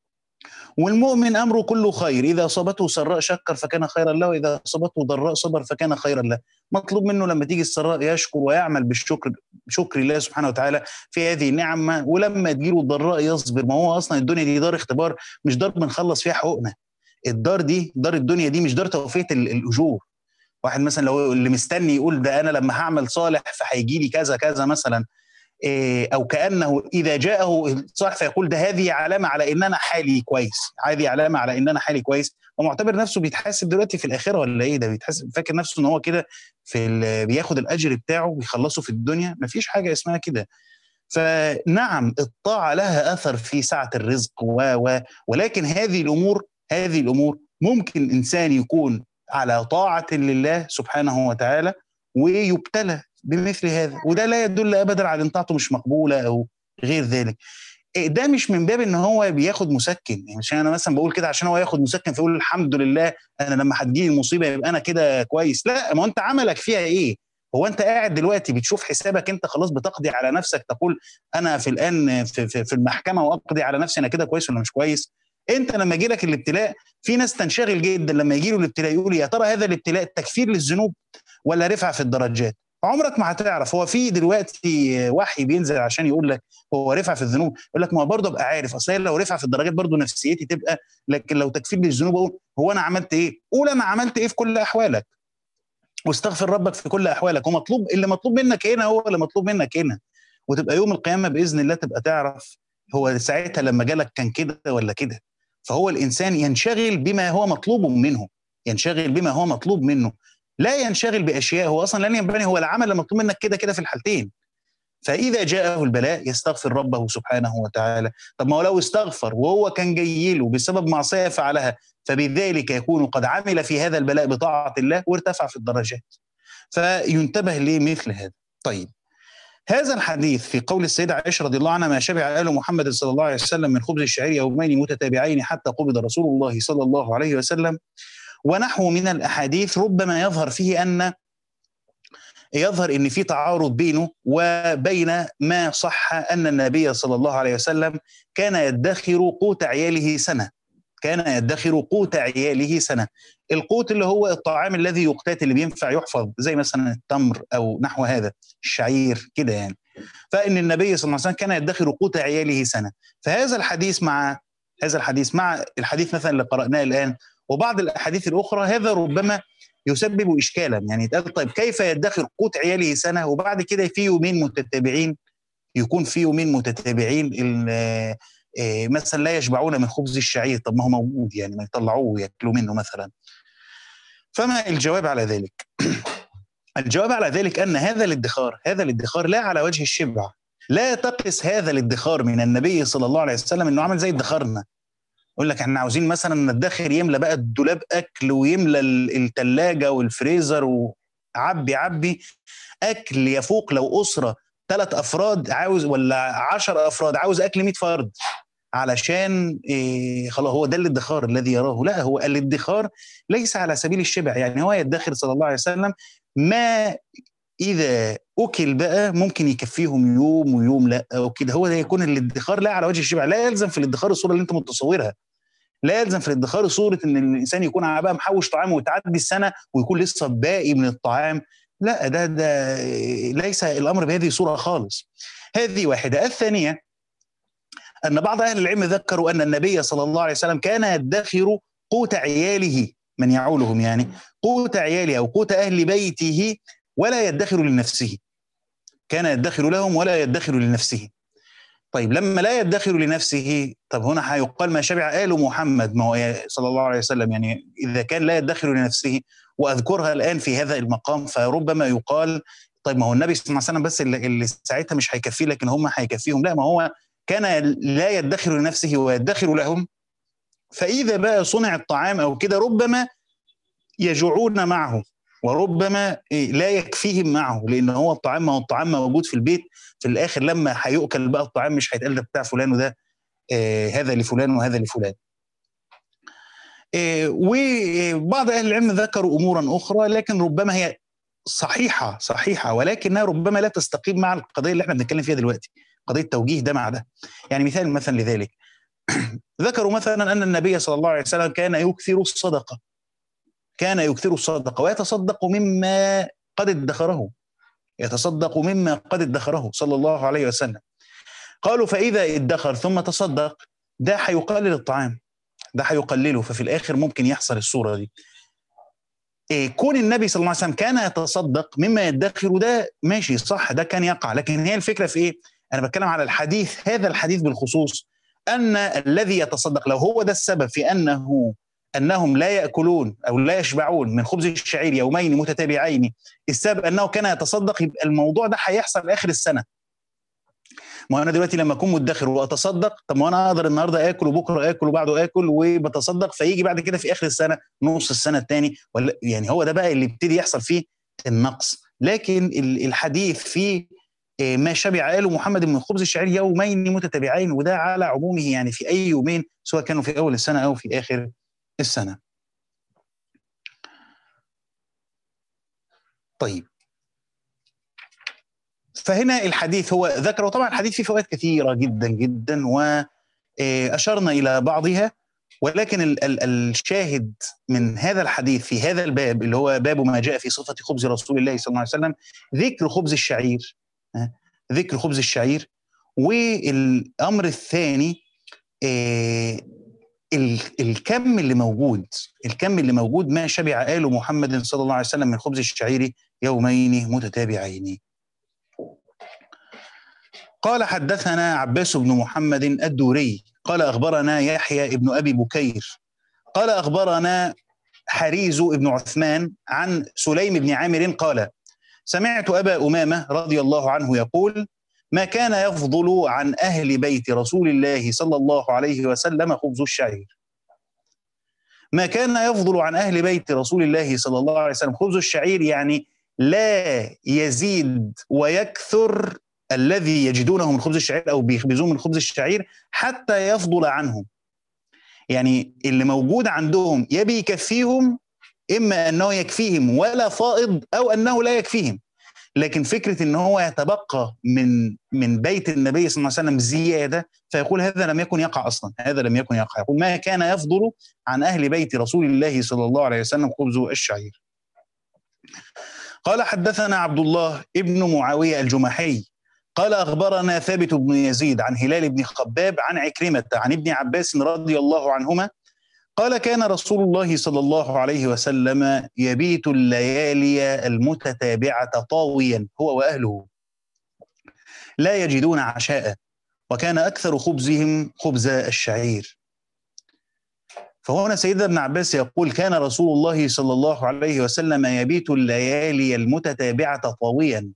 والمؤمن امره كله خير اذا اصابته سراء شكر فكان خيرا له واذا اصابته ضراء صبر فكان خيرا له مطلوب منه لما تيجي السراء يشكر ويعمل بالشكر شكر الله سبحانه وتعالى في هذه النعمه ولما تجيله الضراء يصبر ما هو اصلا الدنيا دي دار اختبار مش دار بنخلص فيها حقوقنا الدار دي دار الدنيا دي مش دار توفيه الاجور واحد مثلا لو اللي مستني يقول ده انا لما هعمل صالح فهيجي لي كذا كذا مثلا او كانه اذا جاءه صالح فيقول ده هذه علامه على ان انا حالي كويس هذه علامه على ان انا حالي كويس ومعتبر نفسه بيتحاسب دلوقتي في الاخره ولا ايه ده بيتحاسب فاكر نفسه ان هو كده في بياخد الاجر بتاعه ويخلصه في الدنيا مفيش حاجه اسمها كده فنعم الطاعه لها اثر في سعه الرزق و و ولكن هذه الامور هذه الامور ممكن انسان يكون على طاعه لله سبحانه وتعالى ويبتلى بمثل هذا وده لا يدل ابدا على ان طاعته مش مقبوله او غير ذلك ده مش من باب ان هو بياخد مسكن يعني عشان انا مثلا بقول كده عشان هو ياخد مسكن فيقول الحمد لله انا لما هتجيلي المصيبه يبقى انا كده كويس لا ما انت عملك فيها ايه هو انت قاعد دلوقتي بتشوف حسابك انت خلاص بتقضي على نفسك تقول انا في الان في, في, في المحكمه واقضي على نفسي انا كده كويس ولا مش كويس انت لما يجي لك الابتلاء في ناس تنشغل جدا لما يجي له الابتلاء يقول يا ترى هذا الابتلاء تكفير للذنوب ولا رفع في الدرجات عمرك ما هتعرف هو في دلوقتي وحي بينزل عشان يقول لك هو رفع في الذنوب يقول لك ما برضه ابقى عارف اصل لو رفع في الدرجات برضه نفسيتي تبقى لكن لو تكفير للذنوب اقول هو انا عملت ايه؟ قول انا عملت ايه في كل احوالك واستغفر ربك في كل احوالك ومطلوب اللي مطلوب منك هنا هو اللي مطلوب منك هنا وتبقى يوم القيامه باذن الله تبقى تعرف هو ساعتها لما جالك كان كده ولا كده فهو الانسان ينشغل بما هو مطلوب منه ينشغل بما هو مطلوب منه لا ينشغل باشياء هو اصلا لن ينبني هو العمل المطلوب منك كده كده في الحالتين فاذا جاءه البلاء يستغفر ربه سبحانه وتعالى طب ما هو لو استغفر وهو كان جاي له بسبب معصيه فعلها فبذلك يكون قد عمل في هذا البلاء بطاعه الله وارتفع في الدرجات فينتبه لمثل هذا طيب هذا الحديث في قول السيدة عائشة رضي الله عنها ما شبع آل محمد صلى الله عليه وسلم من خبز الشعير يومين متتابعين حتى قبض رسول الله صلى الله عليه وسلم ونحو من الاحاديث ربما يظهر فيه ان يظهر ان في تعارض بينه وبين ما صح ان النبي صلى الله عليه وسلم كان يدخر قوت عياله سنه كان يدخر قوت عياله سنه القوت اللي هو الطعام الذي يقتات اللي بينفع يحفظ زي مثلا التمر او نحو هذا الشعير كده يعني فان النبي صلى الله عليه وسلم كان يدخر قوت عياله سنه فهذا الحديث مع هذا الحديث مع الحديث مثلا اللي قرأناه الآن وبعض الأحاديث الأخرى هذا ربما يسبب إشكالا يعني يتقال طيب كيف يدخر قوت عياله سنة وبعد كده في يومين متتابعين يكون في يومين متتابعين مثلا لا يشبعون من خبز الشعير طب ما هو موجود يعني ما يطلعوه وياكلوا منه مثلا فما الجواب على ذلك الجواب على ذلك ان هذا الادخار هذا الادخار لا على وجه الشبع لا تقس هذا الادخار من النبي صلى الله عليه وسلم انه عمل زي ادخارنا يقول لك احنا عاوزين مثلا ندخر يملى بقى الدولاب اكل ويملى الثلاجه والفريزر وعبي عبي اكل يفوق لو اسره ثلاث افراد عاوز ولا 10 افراد عاوز اكل 100 فرد علشان إيه خلاص هو ده الادخار الذي يراه لا هو الادخار ليس على سبيل الشبع يعني هو يدخر صلى الله عليه وسلم ما اذا اكل بقى ممكن يكفيهم يوم ويوم لا وكده هو ده يكون الادخار لا على وجه الشبع لا يلزم في الادخار الصوره اللي انت متصورها لا يلزم في الادخار صوره ان الانسان يكون بقى محوش طعام وتعدي السنه ويكون لسه باقي من الطعام لا ده ده ليس الامر بهذه الصوره خالص هذه واحده الثانيه ان بعض اهل العلم ذكروا ان النبي صلى الله عليه وسلم كان يدخر قوت عياله من يعولهم يعني قوت عياله او قوت اهل بيته ولا يدخر لنفسه كان يدخر لهم ولا يدخر لنفسه طيب لما لا يدخر لنفسه طب هنا هيقال ما شبع آل محمد ما هو صلى الله عليه وسلم يعني إذا كان لا يدخر لنفسه وأذكرها الآن في هذا المقام فربما يقال طيب ما هو النبي صلى الله عليه وسلم بس اللي, اللي ساعتها مش هيكفيه لكن هم هيكفيهم لا ما هو كان لا يدخر لنفسه ويدخر لهم فإذا بقى صنع الطعام أو كده ربما يجوعون معه وربما لا يكفيهم معه لان هو الطعام ما هو الطعام موجود في البيت في الاخر لما هيؤكل بقى الطعام مش هيتقال ده بتاع فلان وده آه هذا لفلان وهذا لفلان. آه وبعض اهل العلم ذكروا امورا اخرى لكن ربما هي صحيحه صحيحه ولكنها ربما لا تستقيم مع القضيه اللي احنا بنتكلم فيها دلوقتي قضيه توجيه ده مع ده. يعني مثال مثلا لذلك ذكروا مثلا ان النبي صلى الله عليه وسلم كان يكثر الصدقه كان يكثر الصدقه ويتصدق مما قد ادخره يتصدق مما قد ادخره صلى الله عليه وسلم قالوا فاذا ادخر ثم تصدق ده هيقلل الطعام ده هيقلله ففي الاخر ممكن يحصل الصوره دي إيه كون النبي صلى الله عليه وسلم كان يتصدق مما يدخر ده ماشي صح ده كان يقع لكن هي الفكره في ايه انا بتكلم على الحديث هذا الحديث بالخصوص ان الذي يتصدق لو هو ده السبب في انه انهم لا ياكلون او لا يشبعون من خبز الشعير يومين متتابعين السبب انه كان يتصدق يبقى الموضوع ده هيحصل اخر السنه ما انا دلوقتي لما اكون مدخر واتصدق طب ما انا اقدر النهارده اكل وبكره اكل وبعده اكل وبتصدق فيجي بعد كده في اخر السنه نص السنه الثاني ولا يعني هو ده بقى اللي يبتدي يحصل فيه النقص لكن الحديث في ما شبع آل محمد من خبز الشعير يومين متتابعين وده على عمومه يعني في أي يومين سواء كانوا في أول السنة أو في آخر السنة طيب فهنا الحديث هو ذكر وطبعا الحديث فيه فوائد كثيرة جدا جدا وأشرنا إلى بعضها ولكن ال ال الشاهد من هذا الحديث في هذا الباب اللي هو باب ما جاء في صفة خبز رسول الله صلى الله عليه وسلم ذكر خبز الشعير ذكر خبز الشعير والأمر الثاني الكم اللي موجود الكم اللي موجود ما شبع آل محمد صلى الله عليه وسلم من خبز الشعير يومين متتابعين قال حدثنا عباس بن محمد الدوري قال أخبرنا يحيى بن أبي بكير قال أخبرنا حريز بن عثمان عن سليم بن عامر قال سمعت أبا أمامة رضي الله عنه يقول ما كان يفضل عن أهل بيت رسول الله صلى الله عليه وسلم خبز الشعير ما كان يفضل عن أهل بيت رسول الله صلى الله عليه وسلم خبز الشعير يعني لا يزيد ويكثر الذي يجدونه من خبز الشعير أو بيخبزوه من خبز الشعير حتى يفضل عنهم يعني اللي موجود عندهم يا بيكفيهم اما انه يكفيهم ولا فائض او انه لا يكفيهم لكن فكره ان هو يتبقى من من بيت النبي صلى الله عليه وسلم زياده فيقول هذا لم يكن يقع اصلا هذا لم يكن يقع يقول ما كان يفضل عن اهل بيت رسول الله صلى الله عليه وسلم خبز الشعير قال حدثنا عبد الله ابن معاويه الجمحي قال اخبرنا ثابت بن يزيد عن هلال بن خباب عن عكرمه عن ابن عباس رضي الله عنهما قال كان رسول الله صلى الله عليه وسلم يبيت الليالي المتتابعه طاويا هو واهله لا يجدون عشاء وكان اكثر خبزهم خبز الشعير فهنا سيدنا ابن عباس يقول كان رسول الله صلى الله عليه وسلم يبيت الليالي المتتابعه طاويا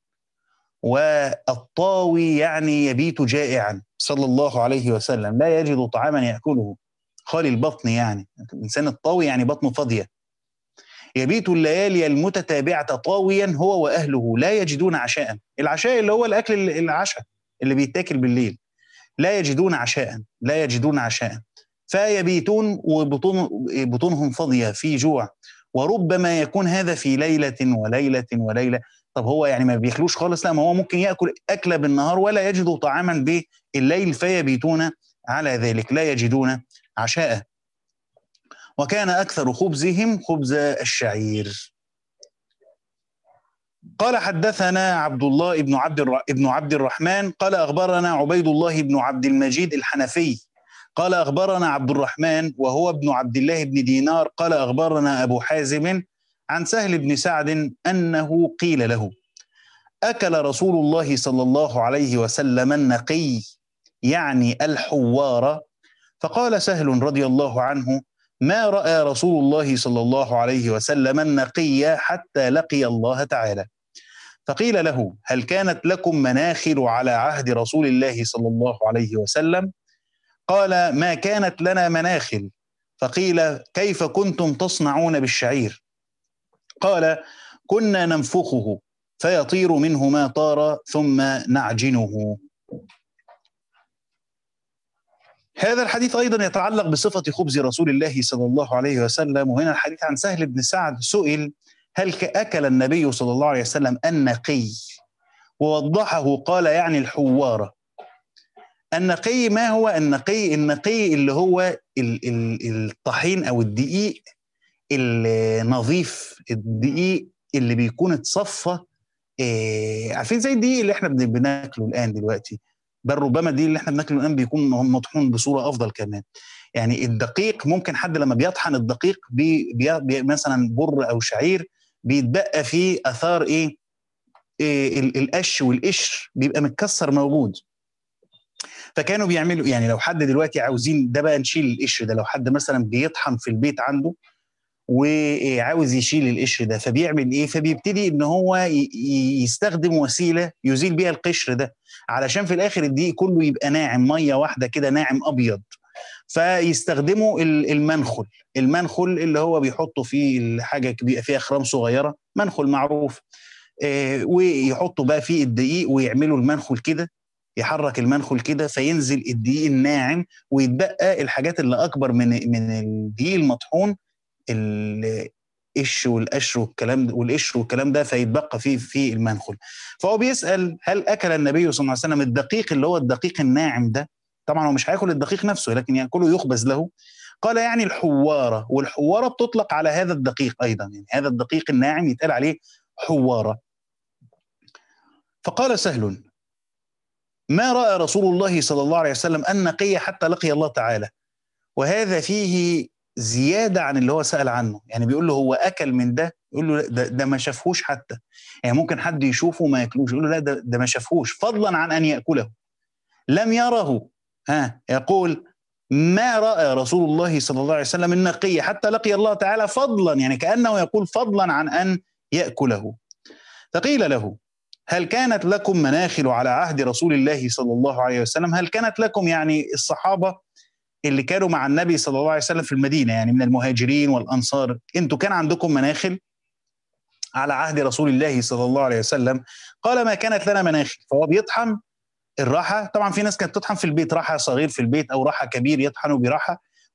والطاوي يعني يبيت جائعا صلى الله عليه وسلم لا يجد طعاما ياكله خالي البطن يعني الانسان الطاوي يعني بطنه فاضيه يبيت الليالي المتتابعه طاويا هو واهله لا يجدون عشاء العشاء اللي هو الاكل العشاء اللي بيتاكل بالليل لا يجدون عشاء لا يجدون عشاء فيبيتون وبطون بطونهم فاضيه في جوع وربما يكون هذا في ليله وليله وليله طب هو يعني ما بيخلوش خالص لا ما هو ممكن ياكل اكله بالنهار ولا يجد طعاما بالليل فيبيتون على ذلك لا يجدون عشاء وكان اكثر خبزهم خبز الشعير قال حدثنا عبد الله بن عبد ابن عبد الرحمن قال اخبرنا عبيد الله بن عبد المجيد الحنفي قال اخبرنا عبد الرحمن وهو ابن عبد الله بن دينار قال اخبرنا ابو حازم عن سهل بن سعد انه قيل له اكل رسول الله صلى الله عليه وسلم النقي يعني الحوار فقال سهل رضي الله عنه ما راى رسول الله صلى الله عليه وسلم النقي حتى لقي الله تعالى فقيل له هل كانت لكم مناخل على عهد رسول الله صلى الله عليه وسلم قال ما كانت لنا مناخل فقيل كيف كنتم تصنعون بالشعير قال كنا ننفخه فيطير منه ما طار ثم نعجنه هذا الحديث ايضا يتعلق بصفه خبز رسول الله صلى الله عليه وسلم وهنا الحديث عن سهل بن سعد سئل هل اكل النبي صلى الله عليه وسلم النقي ووضحه قال يعني الحواره النقي ما هو النقي النقي اللي هو الطحين او الدقيق النظيف الدقيق اللي بيكون اتصفى إيه عارفين زي الدقيق اللي احنا بناكله الان دلوقتي بل ربما دي اللي احنا بناكله الان بيكون مطحون بصوره افضل كمان يعني الدقيق ممكن حد لما بيطحن الدقيق بي بي مثلا بر او شعير بيتبقى فيه اثار ايه, إيه القش والقشر بيبقى متكسر موجود فكانوا بيعملوا يعني لو حد دلوقتي عاوزين ده بقى نشيل القشر ده لو حد مثلا بيطحن في البيت عنده وعاوز يشيل القشر ده فبيعمل ايه فبيبتدي ان هو يستخدم وسيله يزيل بيها القشر ده علشان في الاخر الدقيق كله يبقى ناعم ميه واحده كده ناعم ابيض فيستخدموا المنخل المنخل اللي هو بيحطوا فيه الحاجه بيبقى فيها خرام صغيره منخل معروف آه ويحطوا بقى فيه الدقيق ويعملوا المنخل كده يحرك المنخل كده فينزل الدقيق الناعم ويتبقى الحاجات اللي اكبر من من الدقيق المطحون القش والقشر والكلام والقشر والكلام ده فيتبقى فيه في المنخل فهو بيسال هل اكل النبي صلى الله عليه وسلم الدقيق اللي هو الدقيق الناعم ده طبعا هو مش هياكل الدقيق نفسه لكن ياكله يخبز له قال يعني الحواره والحواره بتطلق على هذا الدقيق ايضا يعني هذا الدقيق الناعم يتقال عليه حواره فقال سهل ما راى رسول الله صلى الله عليه وسلم النقي حتى لقي الله تعالى وهذا فيه زياده عن اللي هو سال عنه يعني بيقول له هو اكل من ده يقول له ده, ده ما شافهوش حتى يعني ممكن حد يشوفه وما ياكلوش يقول له لا ده, ده ما شافهوش فضلا عن ان ياكله لم يره ها يقول ما راى رسول الله صلى الله عليه وسلم النقي حتى لقي الله تعالى فضلا يعني كانه يقول فضلا عن ان ياكله فقيل له هل كانت لكم مناخل على عهد رسول الله صلى الله عليه وسلم هل كانت لكم يعني الصحابه اللي كانوا مع النبي صلى الله عليه وسلم في المدينه يعني من المهاجرين والانصار انتوا كان عندكم مناخل على عهد رسول الله صلى الله عليه وسلم قال ما كانت لنا مناخل فهو بيطحن الراحه طبعا في ناس كانت تطحن في البيت راحه صغير في البيت او راحه كبير يطحنوا براحه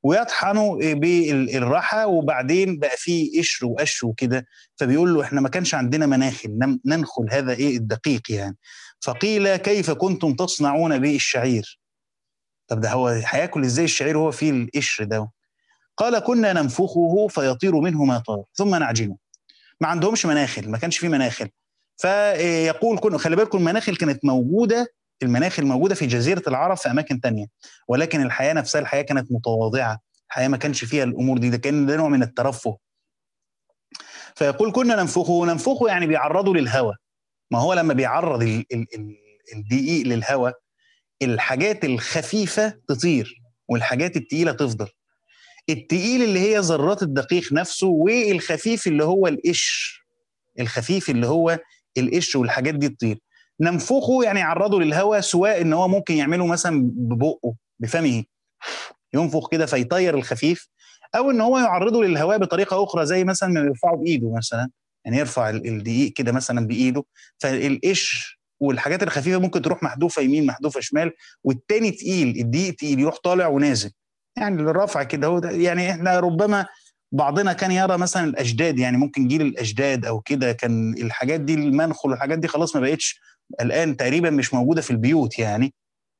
ويطحنوا بالراحه وبعدين بقى فيه قشر وقش وكده فبيقول له احنا ما كانش عندنا مناخل ننخل هذا ايه الدقيق يعني فقيل كيف كنتم تصنعون بالشعير طب ده هو هياكل ازاي الشعير وهو فيه القشر ده قال كنا ننفخه فيطير منه ما طار ثم نعجنه ما عندهمش مناخل ما كانش فيه مناخل فيقول كن خلي بالكم المناخل كانت موجوده المناخل موجوده في جزيره العرب في اماكن تانية ولكن الحياه نفسها الحياه كانت متواضعه الحياه ما كانش فيها الامور دي ده كان ده نوع من الترفه فيقول كنا ننفخه ننفخه يعني بيعرضه للهواء ما هو لما بيعرض ال ال ال الدقيق للهواء الحاجات الخفيفه تطير والحاجات التقيله تفضل التقيل اللي هي ذرات الدقيق نفسه والخفيف اللي هو القش الخفيف اللي هو القش والحاجات دي تطير ننفخه يعني يعرضه للهواء سواء ان هو ممكن يعمله مثلا ببقه بفمه ينفخ كده فيطير الخفيف او ان هو يعرضه للهواء بطريقه اخرى زي مثلا ما يرفعه بايده مثلا يعني يرفع الدقيق كده مثلا بايده فالقش والحاجات الخفيفه ممكن تروح محذوفه يمين محذوفه شمال والتاني تقيل الدقيق تقيل يروح طالع ونازل يعني الرفع كده هو يعني احنا ربما بعضنا كان يرى مثلا الاجداد يعني ممكن جيل الاجداد او كده كان الحاجات دي المنخل والحاجات دي خلاص ما بقتش الان تقريبا مش موجوده في البيوت يعني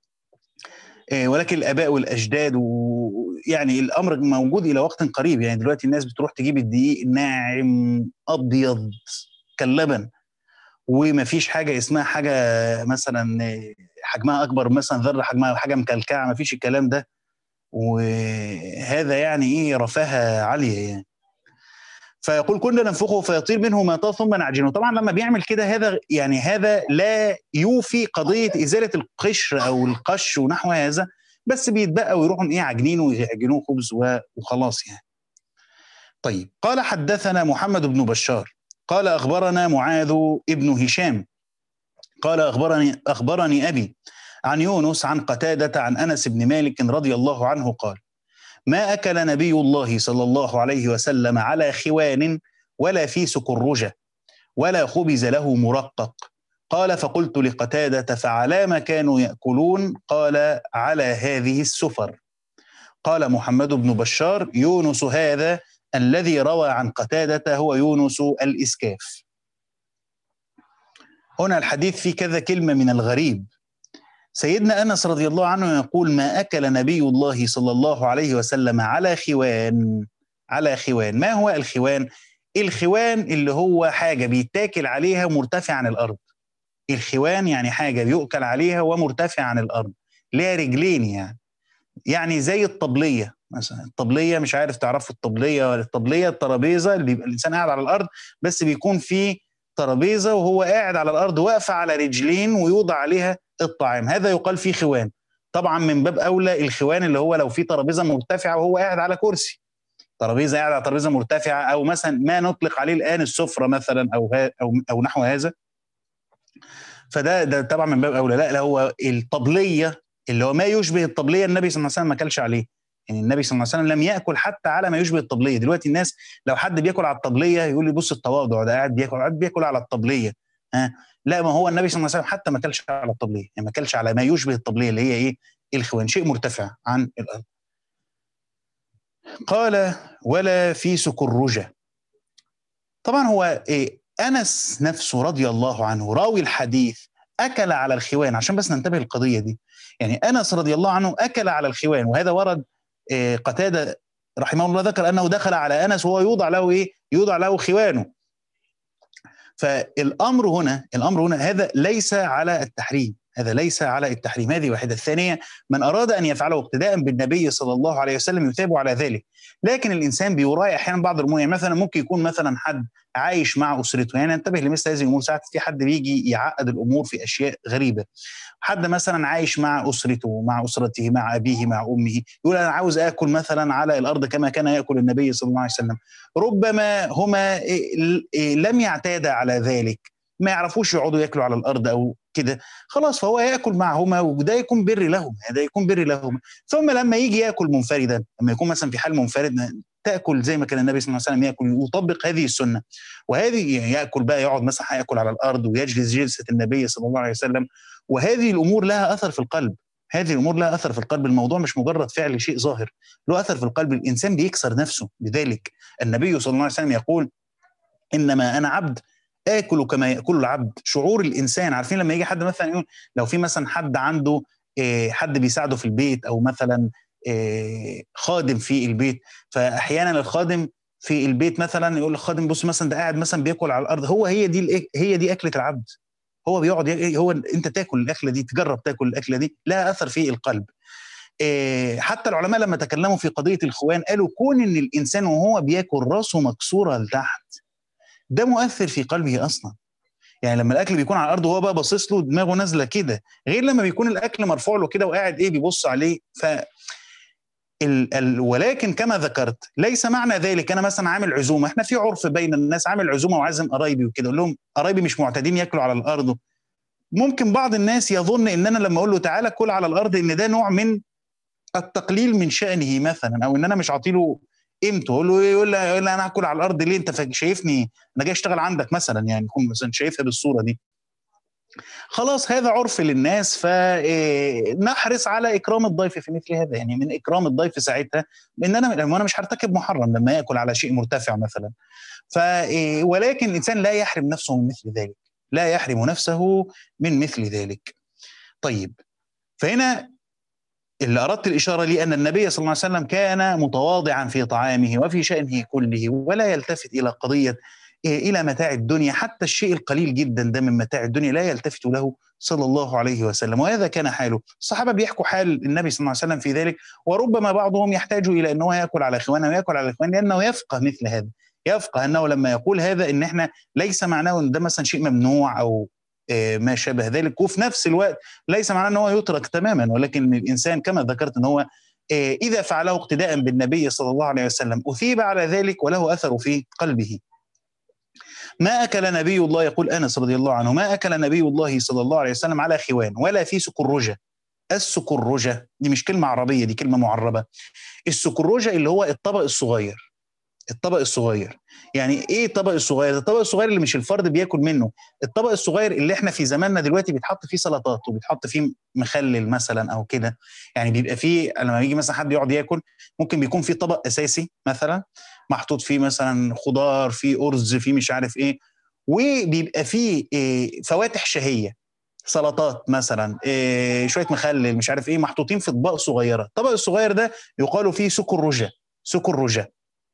ولكن الاباء والاجداد ويعني الامر موجود الى وقت قريب يعني دلوقتي الناس بتروح تجيب الدقيق ناعم ابيض كاللبن وما فيش حاجه اسمها حاجه مثلا حجمها اكبر مثلا ذره حجمها حاجه مكلكعه ما فيش الكلام ده وهذا يعني ايه رفاهه عاليه يعني فيقول كنا ننفخه فيطير منه ما طار ثم نعجنه طبعا لما بيعمل كده هذا يعني هذا لا يوفي قضيه ازاله القشر او القش ونحو هذا بس بيتبقى ويروحوا ايه عاجنينه ويعجنوه خبز وخلاص يعني طيب قال حدثنا محمد بن بشار قال اخبرنا معاذ ابن هشام قال اخبرني اخبرني ابي عن يونس عن قتاده عن انس بن مالك رضي الله عنه قال ما اكل نبي الله صلى الله عليه وسلم على خوان ولا في سكرجه ولا خبز له مرقق قال فقلت لقتاده فعلى ما كانوا ياكلون قال على هذه السفر قال محمد بن بشار يونس هذا الذي روى عن قتاده هو يونس الاسكاف هنا الحديث فيه كذا كلمه من الغريب سيدنا انس رضي الله عنه يقول ما اكل نبي الله صلى الله عليه وسلم على خوان على خوان ما هو الخوان الخوان اللي هو حاجه بيتاكل عليها ومرتفع عن الارض الخوان يعني حاجه بيؤكل عليها ومرتفع عن الارض ليها رجلين يعني يعني زي الطبليه مثلا الطبليه مش عارف تعرفوا الطبليه ولا الطبليه الترابيزه اللي بيبقى الانسان قاعد على الارض بس بيكون في ترابيزه وهو قاعد على الارض واقفه على رجلين ويوضع عليها الطعام هذا يقال فيه خوان طبعا من باب اولى الخوان اللي هو لو في ترابيزه مرتفعه وهو قاعد على كرسي ترابيزه قاعد على ترابيزه مرتفعه او مثلا ما نطلق عليه الان السفره مثلا او او او نحو هذا فده ده طبعا من باب اولى لا, لا هو الطبليه اللي هو ما يشبه الطبليه النبي صلى الله عليه وسلم ما اكلش عليه يعني النبي صلى الله عليه وسلم لم ياكل حتى على ما يشبه الطبليه دلوقتي الناس لو حد بياكل على الطبليه يقول لي بص التواضع ده قاعد بياكل قاعد بياكل على الطبليه ها لا ما هو النبي صلى الله عليه وسلم حتى ما اكلش على الطبليه يعني ما اكلش على ما يشبه الطبليه اللي هي ايه الخوان شيء مرتفع عن الارض قال ولا في سكرجه طبعا هو إيه انس نفسه رضي الله عنه راوي الحديث اكل على الخوان عشان بس ننتبه للقضيه دي يعني انس رضي الله عنه اكل على الخوان وهذا ورد إيه قتاده رحمه الله ذكر انه دخل على انس وهو يوضع له ايه؟ يوضع له خوانه. فالامر هنا الامر هنا هذا ليس على التحريم، هذا ليس على التحريم، هذه واحده، الثانيه من اراد ان يفعله اقتداء بالنبي صلى الله عليه وسلم يثاب على ذلك، لكن الانسان بيراعي احيانا بعض الامور يعني مثلا ممكن يكون مثلا حد عايش مع اسرته يعني انتبه لمثل هذه الامور ساعات في حد بيجي يعقد الامور في اشياء غريبه حد مثلا عايش مع اسرته مع اسرته مع ابيه مع امه يقول انا عاوز اكل مثلا على الارض كما كان ياكل النبي صلى الله عليه وسلم ربما هما لم يعتادا على ذلك ما يعرفوش يقعدوا ياكلوا على الارض او كده خلاص فهو ياكل معهما وده يكون بر لهم هذا يكون بر لهم ثم لما يجي ياكل منفردا لما يكون مثلا في حال منفرد تاكل زي ما كان النبي صلى الله عليه وسلم ياكل يطبق هذه السنه وهذه ياكل بقى يقعد مثلا ياكل على الارض ويجلس جلسه النبي صلى الله عليه وسلم وهذه الامور لها اثر في القلب هذه الامور لها اثر في القلب الموضوع مش مجرد فعل شيء ظاهر له اثر في القلب الانسان بيكسر نفسه بذلك النبي صلى الله عليه وسلم يقول انما انا عبد اكل كما ياكل العبد شعور الانسان عارفين لما يجي حد مثلا يقول لو في مثلا حد عنده حد بيساعده في البيت او مثلا خادم في البيت فاحيانا الخادم في البيت مثلا يقول للخادم بص مثلا ده قاعد مثلا بياكل على الارض هو هي دي هي دي اكله العبد هو بيقعد هو انت تاكل الاكله دي تجرب تاكل الاكله دي لها اثر في القلب حتى العلماء لما تكلموا في قضيه الخوان قالوا كون ان الانسان وهو بياكل راسه مكسوره لتحت ده مؤثر في قلبه اصلا يعني لما الاكل بيكون على الارض وهو بقى باصص له دماغه نازله كده غير لما بيكون الاكل مرفوع له كده وقاعد ايه بيبص عليه ف ال ال ولكن كما ذكرت ليس معنى ذلك انا مثلا عامل عزومه احنا في عرف بين الناس عامل عزومه وعازم قرايبي وكده اقول لهم قرايبي مش معتادين ياكلوا على الارض ممكن بعض الناس يظن ان انا لما اقول له تعالى كل على الارض ان ده نوع من التقليل من شانه مثلا او ان انا مش عاطي له قيمته اقول له ايه يقول لي يقول لي انا هاكل على الارض ليه انت شايفني انا جاي اشتغل عندك مثلا يعني يكون مثلا شايفها بالصوره دي خلاص هذا عرف للناس فنحرص على اكرام الضيف في مثل هذا يعني من اكرام الضيف ساعتها ان انا انا مش هرتكب محرم لما ياكل على شيء مرتفع مثلا ف ولكن الانسان لا يحرم نفسه من مثل ذلك لا يحرم نفسه من مثل ذلك طيب فهنا اللي اردت الاشاره لي ان النبي صلى الله عليه وسلم كان متواضعا في طعامه وفي شانه كله ولا يلتفت الى قضيه الى متاع الدنيا حتى الشيء القليل جدا ده من متاع الدنيا لا يلتفت له صلى الله عليه وسلم وهذا كان حاله الصحابه بيحكوا حال النبي صلى الله عليه وسلم في ذلك وربما بعضهم يحتاج الى انه ياكل على اخوانه وياكل على اخوانه لانه يفقه مثل هذا يفقه انه لما يقول هذا ان احنا ليس معناه ان ده مثلا شيء ممنوع او ما شابه ذلك وفي نفس الوقت ليس معناه ان هو يترك تماما ولكن الانسان كما ذكرت ان هو اذا فعله اقتداء بالنبي صلى الله عليه وسلم اثيب على ذلك وله اثر في قلبه ما أكل نبي الله يقول أنس رضي الله عنه ما أكل نبي الله صلى الله عليه وسلم على خوان ولا في سكرجة السكرجة دي مش كلمة عربية دي كلمة معربة السكرجة اللي هو الطبق الصغير الطبق الصغير يعني ايه الطبق الصغير الطبق الصغير اللي مش الفرد بياكل منه الطبق الصغير اللي احنا في زماننا دلوقتي بيتحط فيه سلطات وبيتحط فيه مخلل مثلا او كده يعني بيبقى فيه لما يجي مثلا حد يقعد ياكل ممكن بيكون فيه طبق اساسي مثلا محطوط فيه مثلا خضار فيه ارز فيه مش عارف ايه وبيبقى فيه إيه فواتح شهيه سلطات مثلا إيه شويه مخلل مش عارف ايه محطوطين في اطباق صغيره الطبق الصغير ده يقال فيه سكر رجا سكر رجا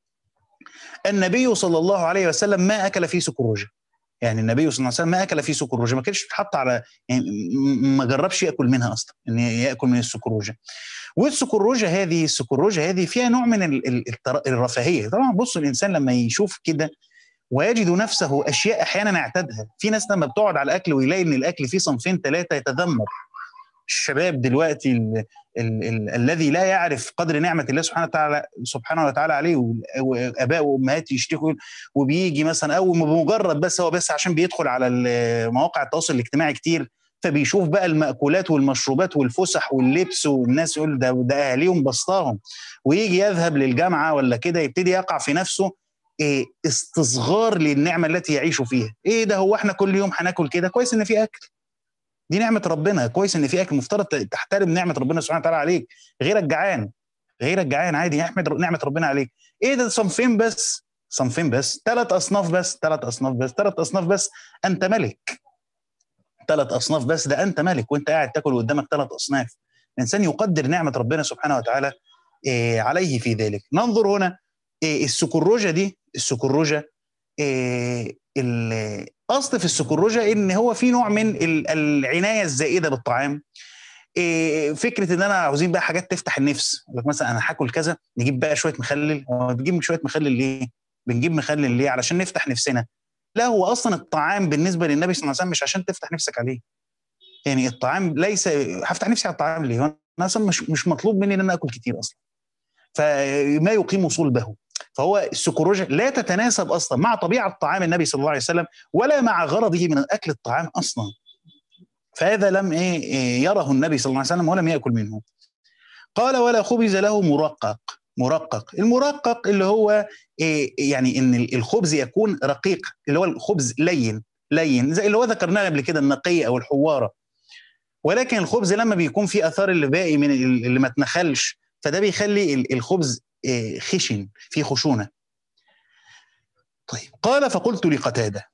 النبي صلى الله عليه وسلم ما اكل فيه سكروجه يعني النبي صلى الله عليه وسلم ما اكل فيه سكروجه ما كانش بيتحط على يعني ما جربش ياكل منها اصلا ان ياكل من السكروجه والسكروجه هذه السكروجه هذه فيها نوع من الرفاهيه طبعا بص الانسان لما يشوف كده ويجد نفسه اشياء احيانا اعتادها في ناس لما بتقعد على الاكل ويلاقي ان الاكل فيه صنفين ثلاثه يتذمر الشباب دلوقتي ال ال ال الذي لا يعرف قدر نعمه الله سبحانه وتعالى سبحانه وتعالى عليه واباء وامهات يشتكوا وبيجي مثلا اول ما بمجرد بس هو بس عشان بيدخل على مواقع التواصل الاجتماعي كتير فبيشوف بقى المأكولات والمشروبات والفسح واللبس والناس يقول ده ده اهاليهم بسطاهم ويجي يذهب للجامعه ولا كده يبتدي يقع في نفسه إيه استصغار للنعمه التي يعيش فيها ايه ده هو احنا كل يوم هناكل كده كويس ان في اكل دي نعمه ربنا كويس ان في اكل مفترض تحترم نعمه ربنا سبحانه وتعالى عليك غيرك جعان غيرك جعان عادي يحمد نعمه ربنا عليك ايه ده صنفين بس صنفين بس ثلاث اصناف بس ثلاث اصناف بس ثلاث اصناف بس انت ملك ثلاث اصناف بس ده انت ملك وانت قاعد تاكل قدامك ثلاث اصناف الانسان يقدر نعمه ربنا سبحانه وتعالى إيه عليه في ذلك ننظر هنا إيه السكروجه دي السكروجه إيه الاصل في السكروجه ان هو في نوع من العنايه الزائده بالطعام إيه فكره ان انا عاوزين بقى حاجات تفتح النفس لك مثلا انا هاكل كذا نجيب بقى شويه مخلل هو بنجيب شويه مخلل ليه بنجيب مخلل ليه علشان نفتح نفسنا لا هو اصلا الطعام بالنسبه للنبي صلى الله عليه وسلم مش عشان تفتح نفسك عليه يعني الطعام ليس هفتح نفسي على الطعام ليه انا اصلا مش مش مطلوب مني ان انا اكل كتير اصلا فما يقيم صلبه فهو السكروجة لا تتناسب اصلا مع طبيعه طعام النبي صلى الله عليه وسلم ولا مع غرضه من اكل الطعام اصلا فهذا لم ايه يره النبي صلى الله عليه وسلم ولم ياكل منه قال ولا خبز له مرقق مرقق المرقق اللي هو إيه يعني ان الخبز يكون رقيق اللي هو الخبز لين لين زي اللي هو ذكرناه قبل كده النقيه او الحواره ولكن الخبز لما بيكون فيه اثار اللي باقي من اللي ما اتنخلش فده بيخلي الخبز خشن فيه خشونه طيب قال فقلت لقتاده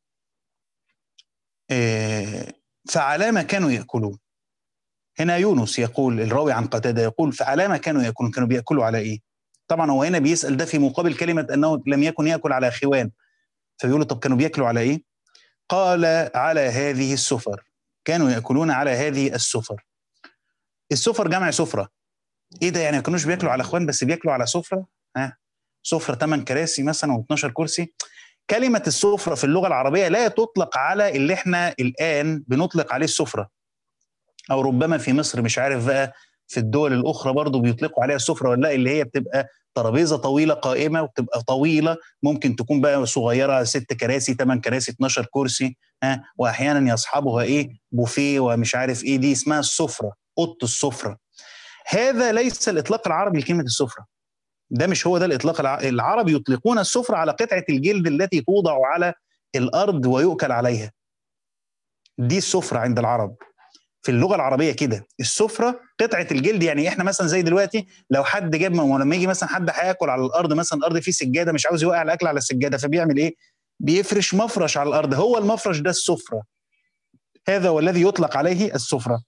فعلى ما كانوا ياكلون هنا يونس يقول الراوي عن قتاده يقول فعلى ما كانوا ياكلون كانوا بياكلوا على ايه طبعا هو هنا بيسال ده في مقابل كلمه انه لم يكن ياكل على خوان فبيقول طب كانوا بياكلوا على ايه قال على هذه السفر كانوا ياكلون على هذه السفر السفر جمع سفره ايه ده يعني ما كانوش بياكلوا على اخوان بس بياكلوا على سفره ها سفره 8 كراسي مثلا او 12 كرسي كلمه السفره في اللغه العربيه لا تطلق على اللي احنا الان بنطلق عليه السفره او ربما في مصر مش عارف بقى في الدول الاخرى برضه بيطلقوا عليها السفره ولا لا اللي هي بتبقى ترابيزه طويله قائمه وبتبقى طويله ممكن تكون بقى صغيره ست كراسي ثمان كراسي 12 كرسي ها واحيانا يصحبها ايه بوفيه ومش عارف ايه دي اسمها السفره اوضه السفره هذا ليس الاطلاق العربي لكلمه السفره ده مش هو ده الاطلاق العرب يطلقون السفره على قطعه الجلد التي توضع على الارض ويؤكل عليها دي السفره عند العرب في اللغه العربيه كده السفره قطعه الجلد يعني احنا مثلا زي دلوقتي لو حد جاب ولما يجي مثلا حد هياكل على الارض مثلا الارض فيه سجاده مش عاوز يوقع الاكل على السجاده فبيعمل ايه؟ بيفرش مفرش على الارض هو المفرش ده السفره هذا هو الذي يطلق عليه السفره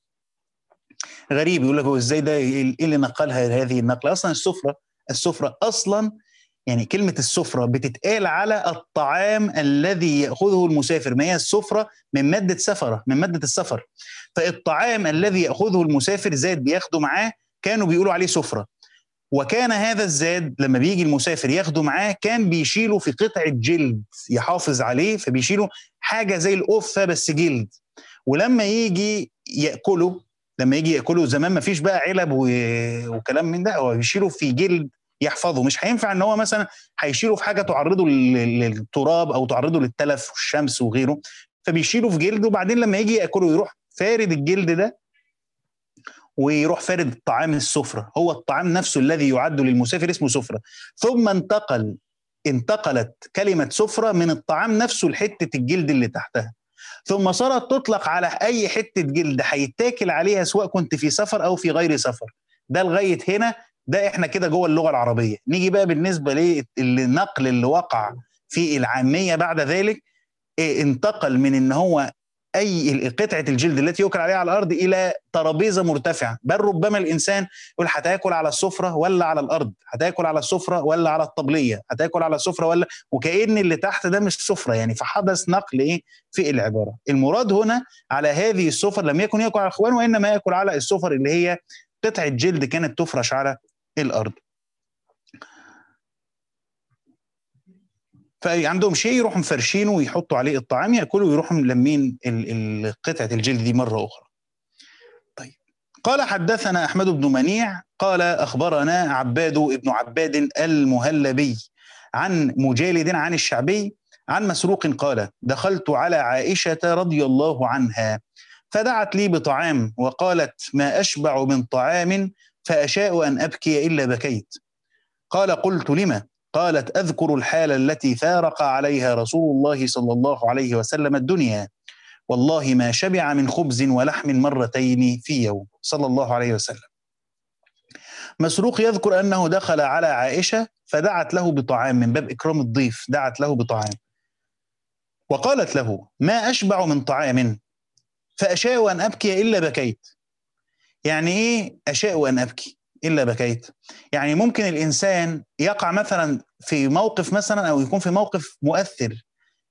غريب يقول لك هو ازاي ده ايه اللي نقلها هذه النقله اصلا السفره السفره اصلا يعني كلمة السفرة بتتقال على الطعام الذي يأخذه المسافر ما هي السفرة من مادة سفرة من مادة السفر فالطعام الذي يأخذه المسافر زاد بياخده معاه كانوا بيقولوا عليه سفرة وكان هذا الزاد لما بيجي المسافر ياخده معاه كان بيشيله في قطعة جلد يحافظ عليه فبيشيله حاجة زي القفة بس جلد ولما يجي يأكله لما يجي يأكله زمان ما فيش بقى علب وكلام من ده هو بيشيله في جلد يحفظه مش هينفع ان هو مثلا هيشيله في حاجه تعرضه للتراب او تعرضه للتلف والشمس وغيره فبيشيله في جلد وبعدين لما يجي ياكله يروح فارد الجلد ده ويروح فارد الطعام السفرة هو الطعام نفسه الذي يعد للمسافر اسمه سفرة ثم انتقل انتقلت كلمة سفرة من الطعام نفسه لحتة الجلد اللي تحتها ثم صارت تطلق على أي حتة جلد هيتاكل عليها سواء كنت في سفر أو في غير سفر ده لغاية هنا ده احنا كده جوه اللغه العربيه نيجي بقى بالنسبه للنقل اللي وقع في العاميه بعد ذلك إيه انتقل من ان هو اي قطعه الجلد التي يؤكل عليها على الارض الى ترابيزه مرتفعه بل ربما الانسان يقول هتاكل على السفره ولا على الارض هتاكل على السفره ولا على الطبليه هتاكل على السفره ولا وكأن اللي تحت ده مش سفره يعني فحدث نقل ايه في العباره المراد هنا على هذه السفر لم يكن ياكل على الاخوان وانما ياكل على السفر اللي هي قطعه جلد كانت تفرش على الارض فعندهم شيء يروحوا مفرشينه ويحطوا عليه الطعام ياكلوا ويروحوا ملمين قطعه الجلد دي مره اخرى. طيب قال حدثنا احمد بن منيع قال اخبرنا عباد بن عباد المهلبي عن مجالد عن الشعبي عن مسروق قال دخلت على عائشه رضي الله عنها فدعت لي بطعام وقالت ما اشبع من طعام فاشاء ان ابكي الا بكيت قال قلت لما قالت اذكر الحال التي فارق عليها رسول الله صلى الله عليه وسلم الدنيا والله ما شبع من خبز ولحم مرتين في يوم صلى الله عليه وسلم مسروق يذكر انه دخل على عائشه فدعت له بطعام من باب اكرام الضيف دعت له بطعام وقالت له ما اشبع من طعام فاشاء ان ابكي الا بكيت يعني ايه اشاء ان ابكي الا بكيت يعني ممكن الانسان يقع مثلا في موقف مثلا او يكون في موقف مؤثر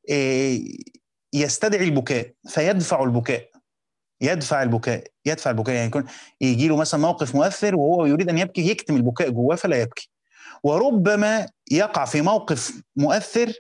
يستدعي البكاء فيدفع البكاء يدفع البكاء يدفع البكاء يعني يكون يجي له مثلا موقف مؤثر وهو يريد ان يبكي يكتم البكاء جواه فلا يبكي وربما يقع في موقف مؤثر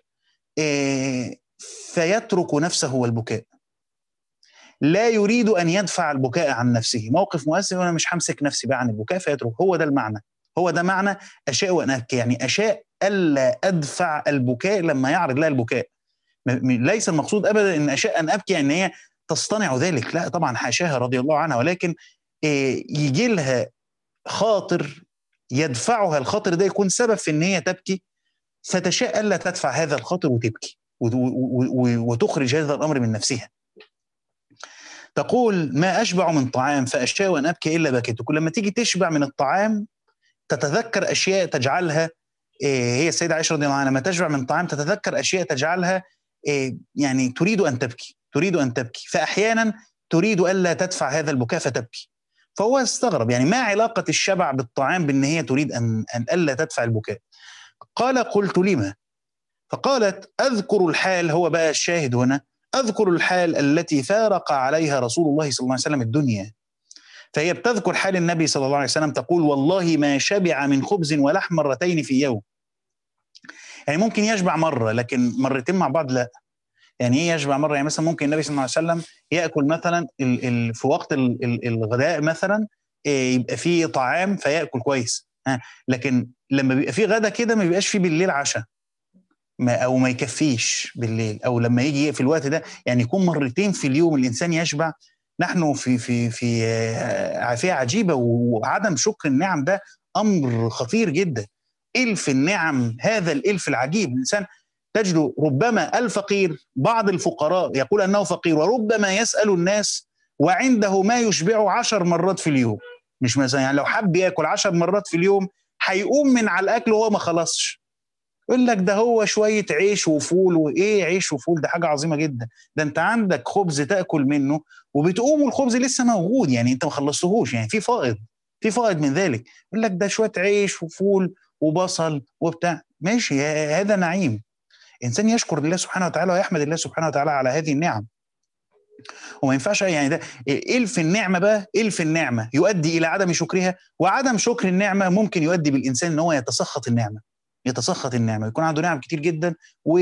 فيترك نفسه والبكاء لا يريد ان يدفع البكاء عن نفسه موقف مؤثر وانا مش همسك نفسي بقى عن البكاء فيترك هو ده المعنى هو ده معنى اشاء وان ابكي يعني اشاء الا ادفع البكاء لما يعرض لها البكاء ليس المقصود ابدا ان اشاء ان ابكي ان هي تصطنع ذلك لا طبعا حاشاها رضي الله عنها ولكن يجي لها خاطر يدفعها الخاطر ده يكون سبب في ان هي تبكي فتشاء الا تدفع هذا الخاطر وتبكي وتخرج هذا الامر من نفسها تقول ما اشبع من طعام فاشاء ان ابكي الا بكيت كل لما تيجي تشبع من الطعام تتذكر اشياء تجعلها إيه هي السيده عائشه رضي الله عنها لما تشبع من طعام تتذكر اشياء تجعلها إيه يعني تريد ان تبكي تريد ان تبكي فاحيانا تريد الا تدفع هذا البكاء فتبكي فهو استغرب يعني ما علاقه الشبع بالطعام بان هي تريد ان ان الا تدفع البكاء قال قلت لما فقالت اذكر الحال هو بقى الشاهد هنا اذكر الحال التي فارق عليها رسول الله صلى الله عليه وسلم الدنيا فهي بتذكر حال النبي صلى الله عليه وسلم تقول والله ما شبع من خبز ولحم مرتين في يوم يعني ممكن يشبع مره لكن مرتين مع بعض لا يعني ايه يشبع مره يعني مثلا ممكن النبي صلى الله عليه وسلم ياكل مثلا ال ال في وقت ال ال الغداء مثلا إيه يبقى فيه طعام فياكل كويس ها لكن لما بيبقى فيه غدا كده ما بيبقاش فيه بالليل عشاء ما او ما يكفيش بالليل او لما يجي في الوقت ده يعني يكون مرتين في اليوم الانسان يشبع نحن في في في عافيه عجيبه وعدم شكر النعم ده امر خطير جدا الف النعم هذا الالف العجيب الانسان تجد ربما الفقير بعض الفقراء يقول انه فقير وربما يسال الناس وعنده ما يشبعه عشر مرات في اليوم مش مثلا يعني لو حب ياكل عشر مرات في اليوم هيقوم من على الاكل وهو ما خلصش يقول لك ده هو شويه عيش وفول وايه عيش وفول ده حاجه عظيمه جدا ده انت عندك خبز تاكل منه وبتقوم والخبز لسه موجود يعني انت ما خلصتهوش يعني في فائض في فائض من ذلك يقول لك ده شويه عيش وفول وبصل وبتاع ماشي هذا نعيم انسان يشكر الله سبحانه وتعالى ويحمد الله سبحانه وتعالى على هذه النعم وما ينفعش يعني ده الف النعمه بقى الف النعمه يؤدي الى عدم شكرها وعدم شكر النعمه ممكن يؤدي بالانسان ان هو يتسخط النعمه يتسخط النعمه يكون عنده نعم كتير جدا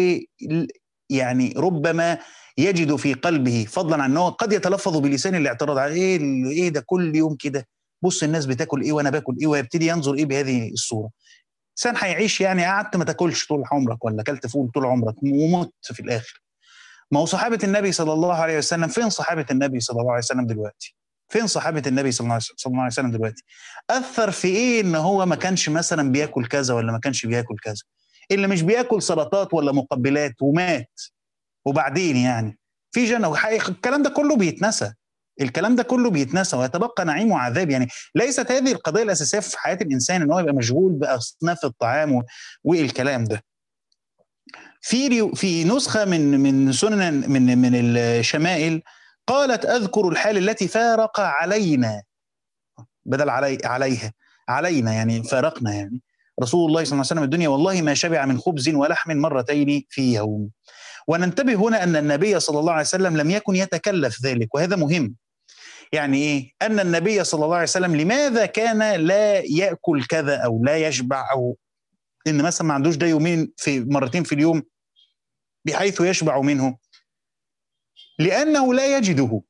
ويعني ربما يجد في قلبه فضلا عن انه قد يتلفظ بلسان الاعتراض على ايه ايه ده كل يوم كده بص الناس بتاكل ايه وانا باكل ايه ويبتدي ينظر ايه بهذه الصوره انسان هيعيش يعني قعدت ما تاكلش طول عمرك ولا اكلت فول طول عمرك ومت في الاخر ما هو صحابه النبي صلى الله عليه وسلم فين صحابه النبي صلى الله عليه وسلم دلوقتي فين صحابه النبي صلى الله عليه وسلم دلوقتي اثر في ايه ان هو ما كانش مثلا بياكل كذا ولا ما كانش بياكل كذا اللي مش بياكل سلطات ولا مقبلات ومات وبعدين يعني في جنة الكلام ده كله بيتنسى الكلام ده كله بيتنسى ويتبقى نعيم وعذاب يعني ليست هذه القضيه الاساسيه في حياه الانسان ان هو يبقى مشغول باصناف الطعام والكلام ده في في نسخه من من سنن من من الشمائل قالت اذكر الحال التي فارق علينا بدل علي عليها علينا يعني فارقنا يعني رسول الله صلى الله عليه وسلم الدنيا والله ما شبع من خبز ولحم مرتين في يوم وننتبه هنا ان النبي صلى الله عليه وسلم لم يكن يتكلف ذلك وهذا مهم يعني ايه ان النبي صلى الله عليه وسلم لماذا كان لا ياكل كذا او لا يشبع او ان مثلا ما عندوش ده يومين في مرتين في اليوم بحيث يشبع منه لانه لا يجده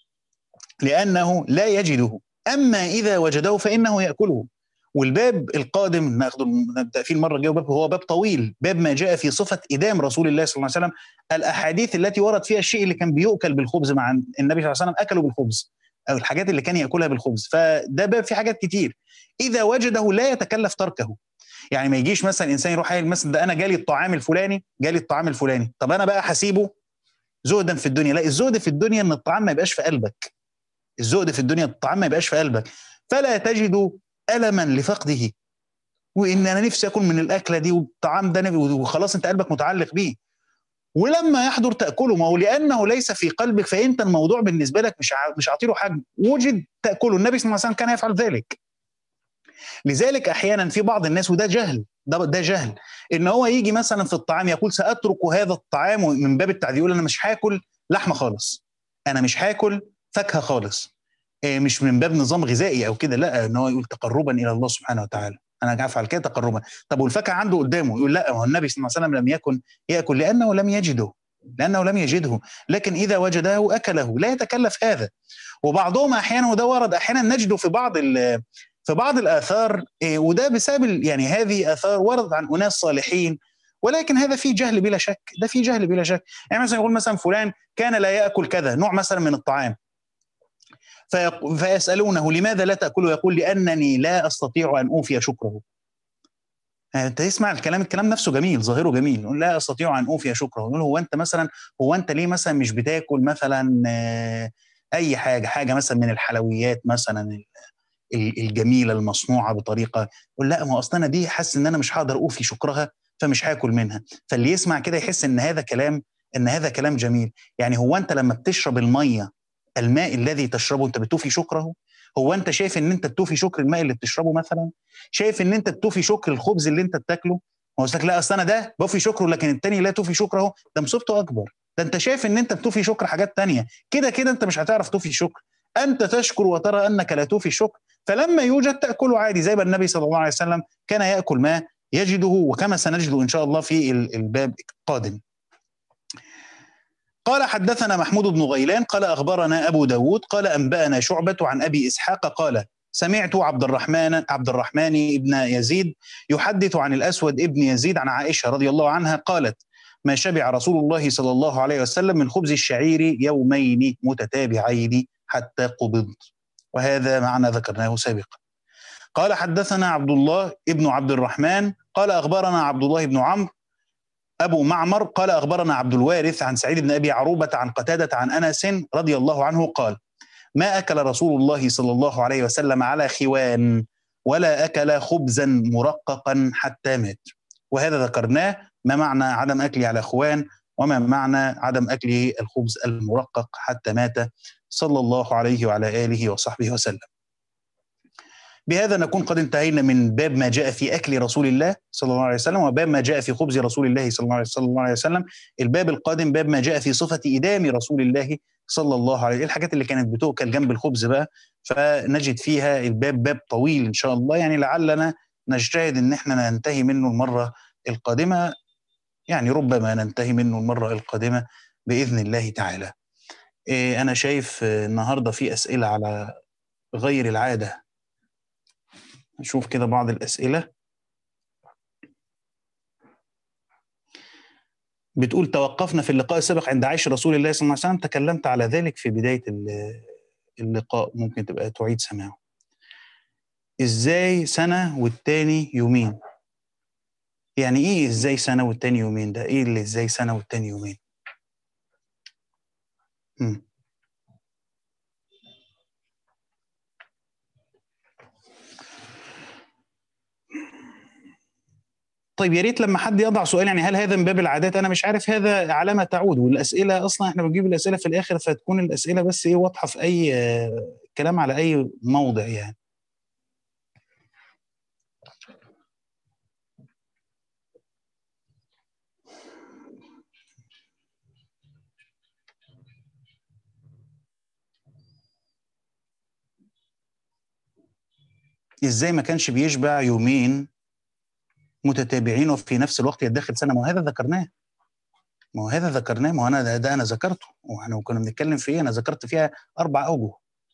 لانه لا يجده اما اذا وجده فانه ياكله والباب القادم ناخده نبدا فيه المره الجايه باب هو باب طويل باب ما جاء في صفه ادام رسول الله صلى الله عليه وسلم الاحاديث التي ورد فيها الشيء اللي كان بيؤكل بالخبز مع النبي صلى الله عليه وسلم اكله بالخبز او الحاجات اللي كان ياكلها بالخبز فده باب فيه حاجات كتير اذا وجده لا يتكلف تركه يعني ما يجيش مثلا انسان يروح قايل مثلا ده انا جالي الطعام الفلاني جالي الطعام الفلاني طب انا بقى هسيبه زهدا في الدنيا لا الزهد في الدنيا ان الطعام ما يبقاش في قلبك الزهد في الدنيا الطعام ما يبقاش في قلبك فلا تجد الما لفقده وان انا نفسي اكل من الاكله دي والطعام ده وخلاص انت قلبك متعلق بيه ولما يحضر تاكله ما هو لانه ليس في قلبك فانت الموضوع بالنسبه لك مش مش عاطيله حجم وجد تاكله النبي صلى الله عليه وسلم كان يفعل ذلك لذلك احيانا في بعض الناس وده جهل ده ده جهل ان هو يجي مثلا في الطعام يقول ساترك هذا الطعام من باب التعذيب يقول انا مش هاكل لحمه خالص انا مش هاكل فاكهه خالص مش من باب نظام غذائي او كده لا ان هو يقول تقربا الى الله سبحانه وتعالى انا افعل كده تقربا طب والفاكهه عنده قدامه يقول لا هو النبي صلى الله عليه وسلم لم يكن ياكل لانه لم يجده لانه لم يجده لكن اذا وجده اكله لا يتكلف هذا وبعضهم احيانا وده ورد احيانا نجده في بعض في بعض الاثار وده بسبب يعني هذه اثار وردت عن اناس صالحين ولكن هذا فيه جهل بلا شك ده فيه جهل بلا شك يعني مثلا يقول مثلا فلان كان لا ياكل كذا نوع مثلا من الطعام فيسالونه لماذا لا تاكله يقول لانني لا استطيع ان اوفي شكره انت تسمع الكلام الكلام نفسه جميل ظاهره جميل يقول لا استطيع ان اوفي شكره يقول هو انت مثلا هو انت ليه مثلا مش بتاكل مثلا اي حاجه حاجه مثلا من الحلويات مثلا الجميله المصنوعه بطريقه يقول لا ما اصل انا دي حاسس ان انا مش هقدر اوفي شكرها فمش هاكل منها فاللي يسمع كده يحس ان هذا كلام ان هذا كلام جميل يعني هو انت لما بتشرب الميه الماء الذي تشربه انت بتوفي شكره هو انت شايف ان انت بتوفي شكر الماء اللي بتشربه مثلا شايف ان انت بتوفي شكر الخبز اللي انت بتاكله هو لك لا اصل انا ده بوفي شكره لكن التاني لا توفي شكره ده مصيبته اكبر ده انت شايف ان انت بتوفي شكر حاجات تانية كده كده انت مش هتعرف توفي شكر انت تشكر وترى انك لا توفي شكر فلما يوجد تاكله عادي زي ما النبي صلى الله عليه وسلم كان ياكل ما يجده وكما سنجده ان شاء الله في الباب القادم قال حدثنا محمود بن غيلان قال أخبرنا أبو داود قال أنبأنا شعبة عن أبي إسحاق قال سمعت عبد الرحمن عبد الرحمن ابن يزيد يحدث عن الأسود ابن يزيد عن عائشة رضي الله عنها قالت ما شبع رسول الله صلى الله عليه وسلم من خبز الشعير يومين متتابعين حتى قبض وهذا معنى ذكرناه سابقا قال حدثنا عبد الله ابن عبد الرحمن قال أخبرنا عبد الله بن عمرو أبو معمر قال أخبرنا عبد الوارث عن سعيد بن أبي عروبة عن قتادة عن أنس رضي الله عنه قال ما أكل رسول الله صلى الله عليه وسلم على خوان ولا أكل خبزا مرققا حتى مات وهذا ذكرناه ما معنى عدم أكله على خوان وما معنى عدم أكله الخبز المرقق حتى مات صلى الله عليه وعلى آله وصحبه وسلم بهذا نكون قد انتهينا من باب ما جاء في اكل رسول الله صلى الله عليه وسلم وباب ما جاء في خبز رسول الله صلى الله عليه وسلم الباب القادم باب ما جاء في صفه ادام رسول الله صلى الله عليه وسلم الحاجات اللي كانت بتؤكل جنب الخبز بقى فنجد فيها الباب باب طويل ان شاء الله يعني لعلنا نجتهد ان احنا ننتهي منه المره القادمه يعني ربما ننتهي منه المره القادمه باذن الله تعالى إيه، انا شايف النهارده في اسئله على غير العاده نشوف كده بعض الأسئلة بتقول توقفنا في اللقاء السابق عند عيش رسول الله صلى الله عليه وسلم تكلمت على ذلك في بداية اللقاء ممكن تبقى تعيد سماعه ازاي سنة والتاني يومين يعني ايه ازاي سنة والتاني يومين ده ايه اللي ازاي سنة والتاني يومين مم. طيب يا ريت لما حد يضع سؤال يعني هل هذا من باب العادات انا مش عارف هذا على ما تعود والاسئله اصلا احنا بنجيب الاسئله في الاخر فتكون الاسئله بس ايه واضحه في اي كلام على اي موضع يعني ازاي ما كانش بيشبع يومين متتابعين وفي نفس الوقت يدخل سنه ما هذا ذكرناه ما هو هذا ذكرناه ما هو انا ده, ده انا ذكرته واحنا كنا بنتكلم في ايه انا ذكرت فيها اربع اوجه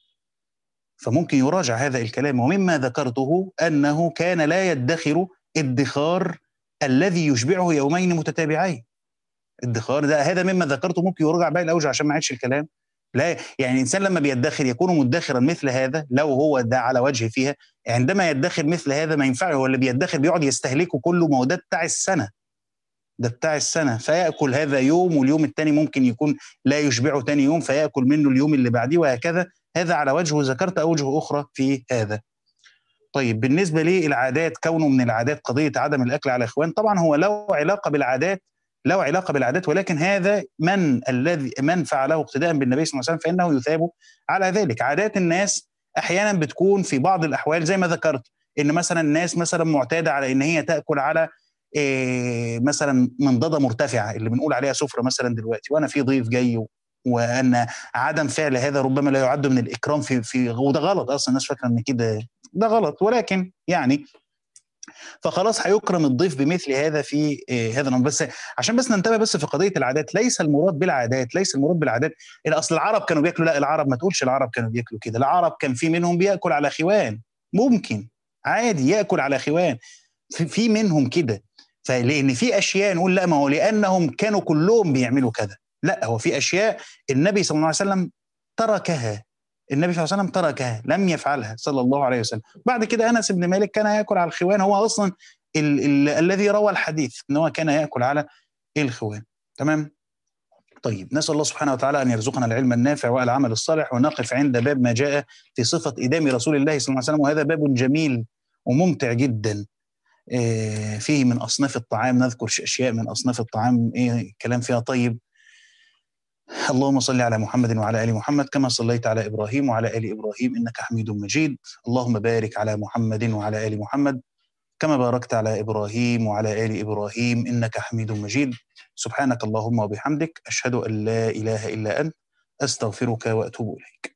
فممكن يراجع هذا الكلام ومما ذكرته انه كان لا يدخر ادخار الذي يشبعه يومين متتابعين ادخار ده هذا مما ذكرته ممكن يراجع باقي الاوجه عشان ما عادش الكلام لا يعني الانسان لما بيدخر يكون مدخرا مثل هذا لو هو ده على وجه فيها عندما يدخر مثل هذا ما ينفعش هو اللي بيدخر بيقعد يستهلكه كله ما هو ده بتاع السنه ده بتاع السنه فياكل هذا يوم واليوم الثاني ممكن يكون لا يشبعه ثاني يوم فياكل منه اليوم اللي بعديه وهكذا هذا على وجه ذكرت اوجه اخرى في هذا طيب بالنسبه للعادات كونه من العادات قضيه عدم الاكل على اخوان طبعا هو له علاقه بالعادات له علاقه بالعادات ولكن هذا من الذي من فعله اقتداء بالنبي صلى الله عليه وسلم فانه يثاب على ذلك عادات الناس احيانا بتكون في بعض الاحوال زي ما ذكرت ان مثلا الناس مثلا معتاده على ان هي تاكل على إيه مثلا منضده مرتفعه اللي بنقول عليها سفره مثلا دلوقتي وانا في ضيف جاي وان عدم فعل هذا ربما لا يعد من الاكرام في في وده غلط اصلا الناس فاكره ان كده ده غلط ولكن يعني فخلاص هيكرم الضيف بمثل هذا في هذا الامر بس عشان بس ننتبه بس في قضيه العادات ليس المراد بالعادات ليس المراد بالعادات اصل العرب كانوا بياكلوا لا العرب ما تقولش العرب كانوا بياكلوا كده العرب كان في منهم بياكل على خوان ممكن عادي ياكل على خوان في, في منهم كده فلان في اشياء نقول لا ما هو لانهم كانوا كلهم بيعملوا كذا لا هو في اشياء النبي صلى الله عليه وسلم تركها النبي صلى الله عليه وسلم تركها لم يفعلها صلى الله عليه وسلم بعد كده انس بن مالك كان ياكل على الخوان هو اصلا ال ال الذي روى الحديث ان هو كان ياكل على الخوان تمام طيب نسأل الله سبحانه وتعالى أن يرزقنا العلم النافع والعمل الصالح ونقف عند باب ما جاء في صفة إدام رسول الله صلى الله عليه وسلم وهذا باب جميل وممتع جدا آه، فيه من أصناف الطعام نذكر أشياء من أصناف الطعام إيه كلام فيها طيب اللهم صل على محمد وعلى ال محمد كما صليت على ابراهيم وعلى ال ابراهيم انك حميد مجيد اللهم بارك على محمد وعلى ال محمد كما باركت على ابراهيم وعلى ال ابراهيم انك حميد مجيد سبحانك اللهم وبحمدك اشهد ان لا اله الا انت استغفرك واتوب اليك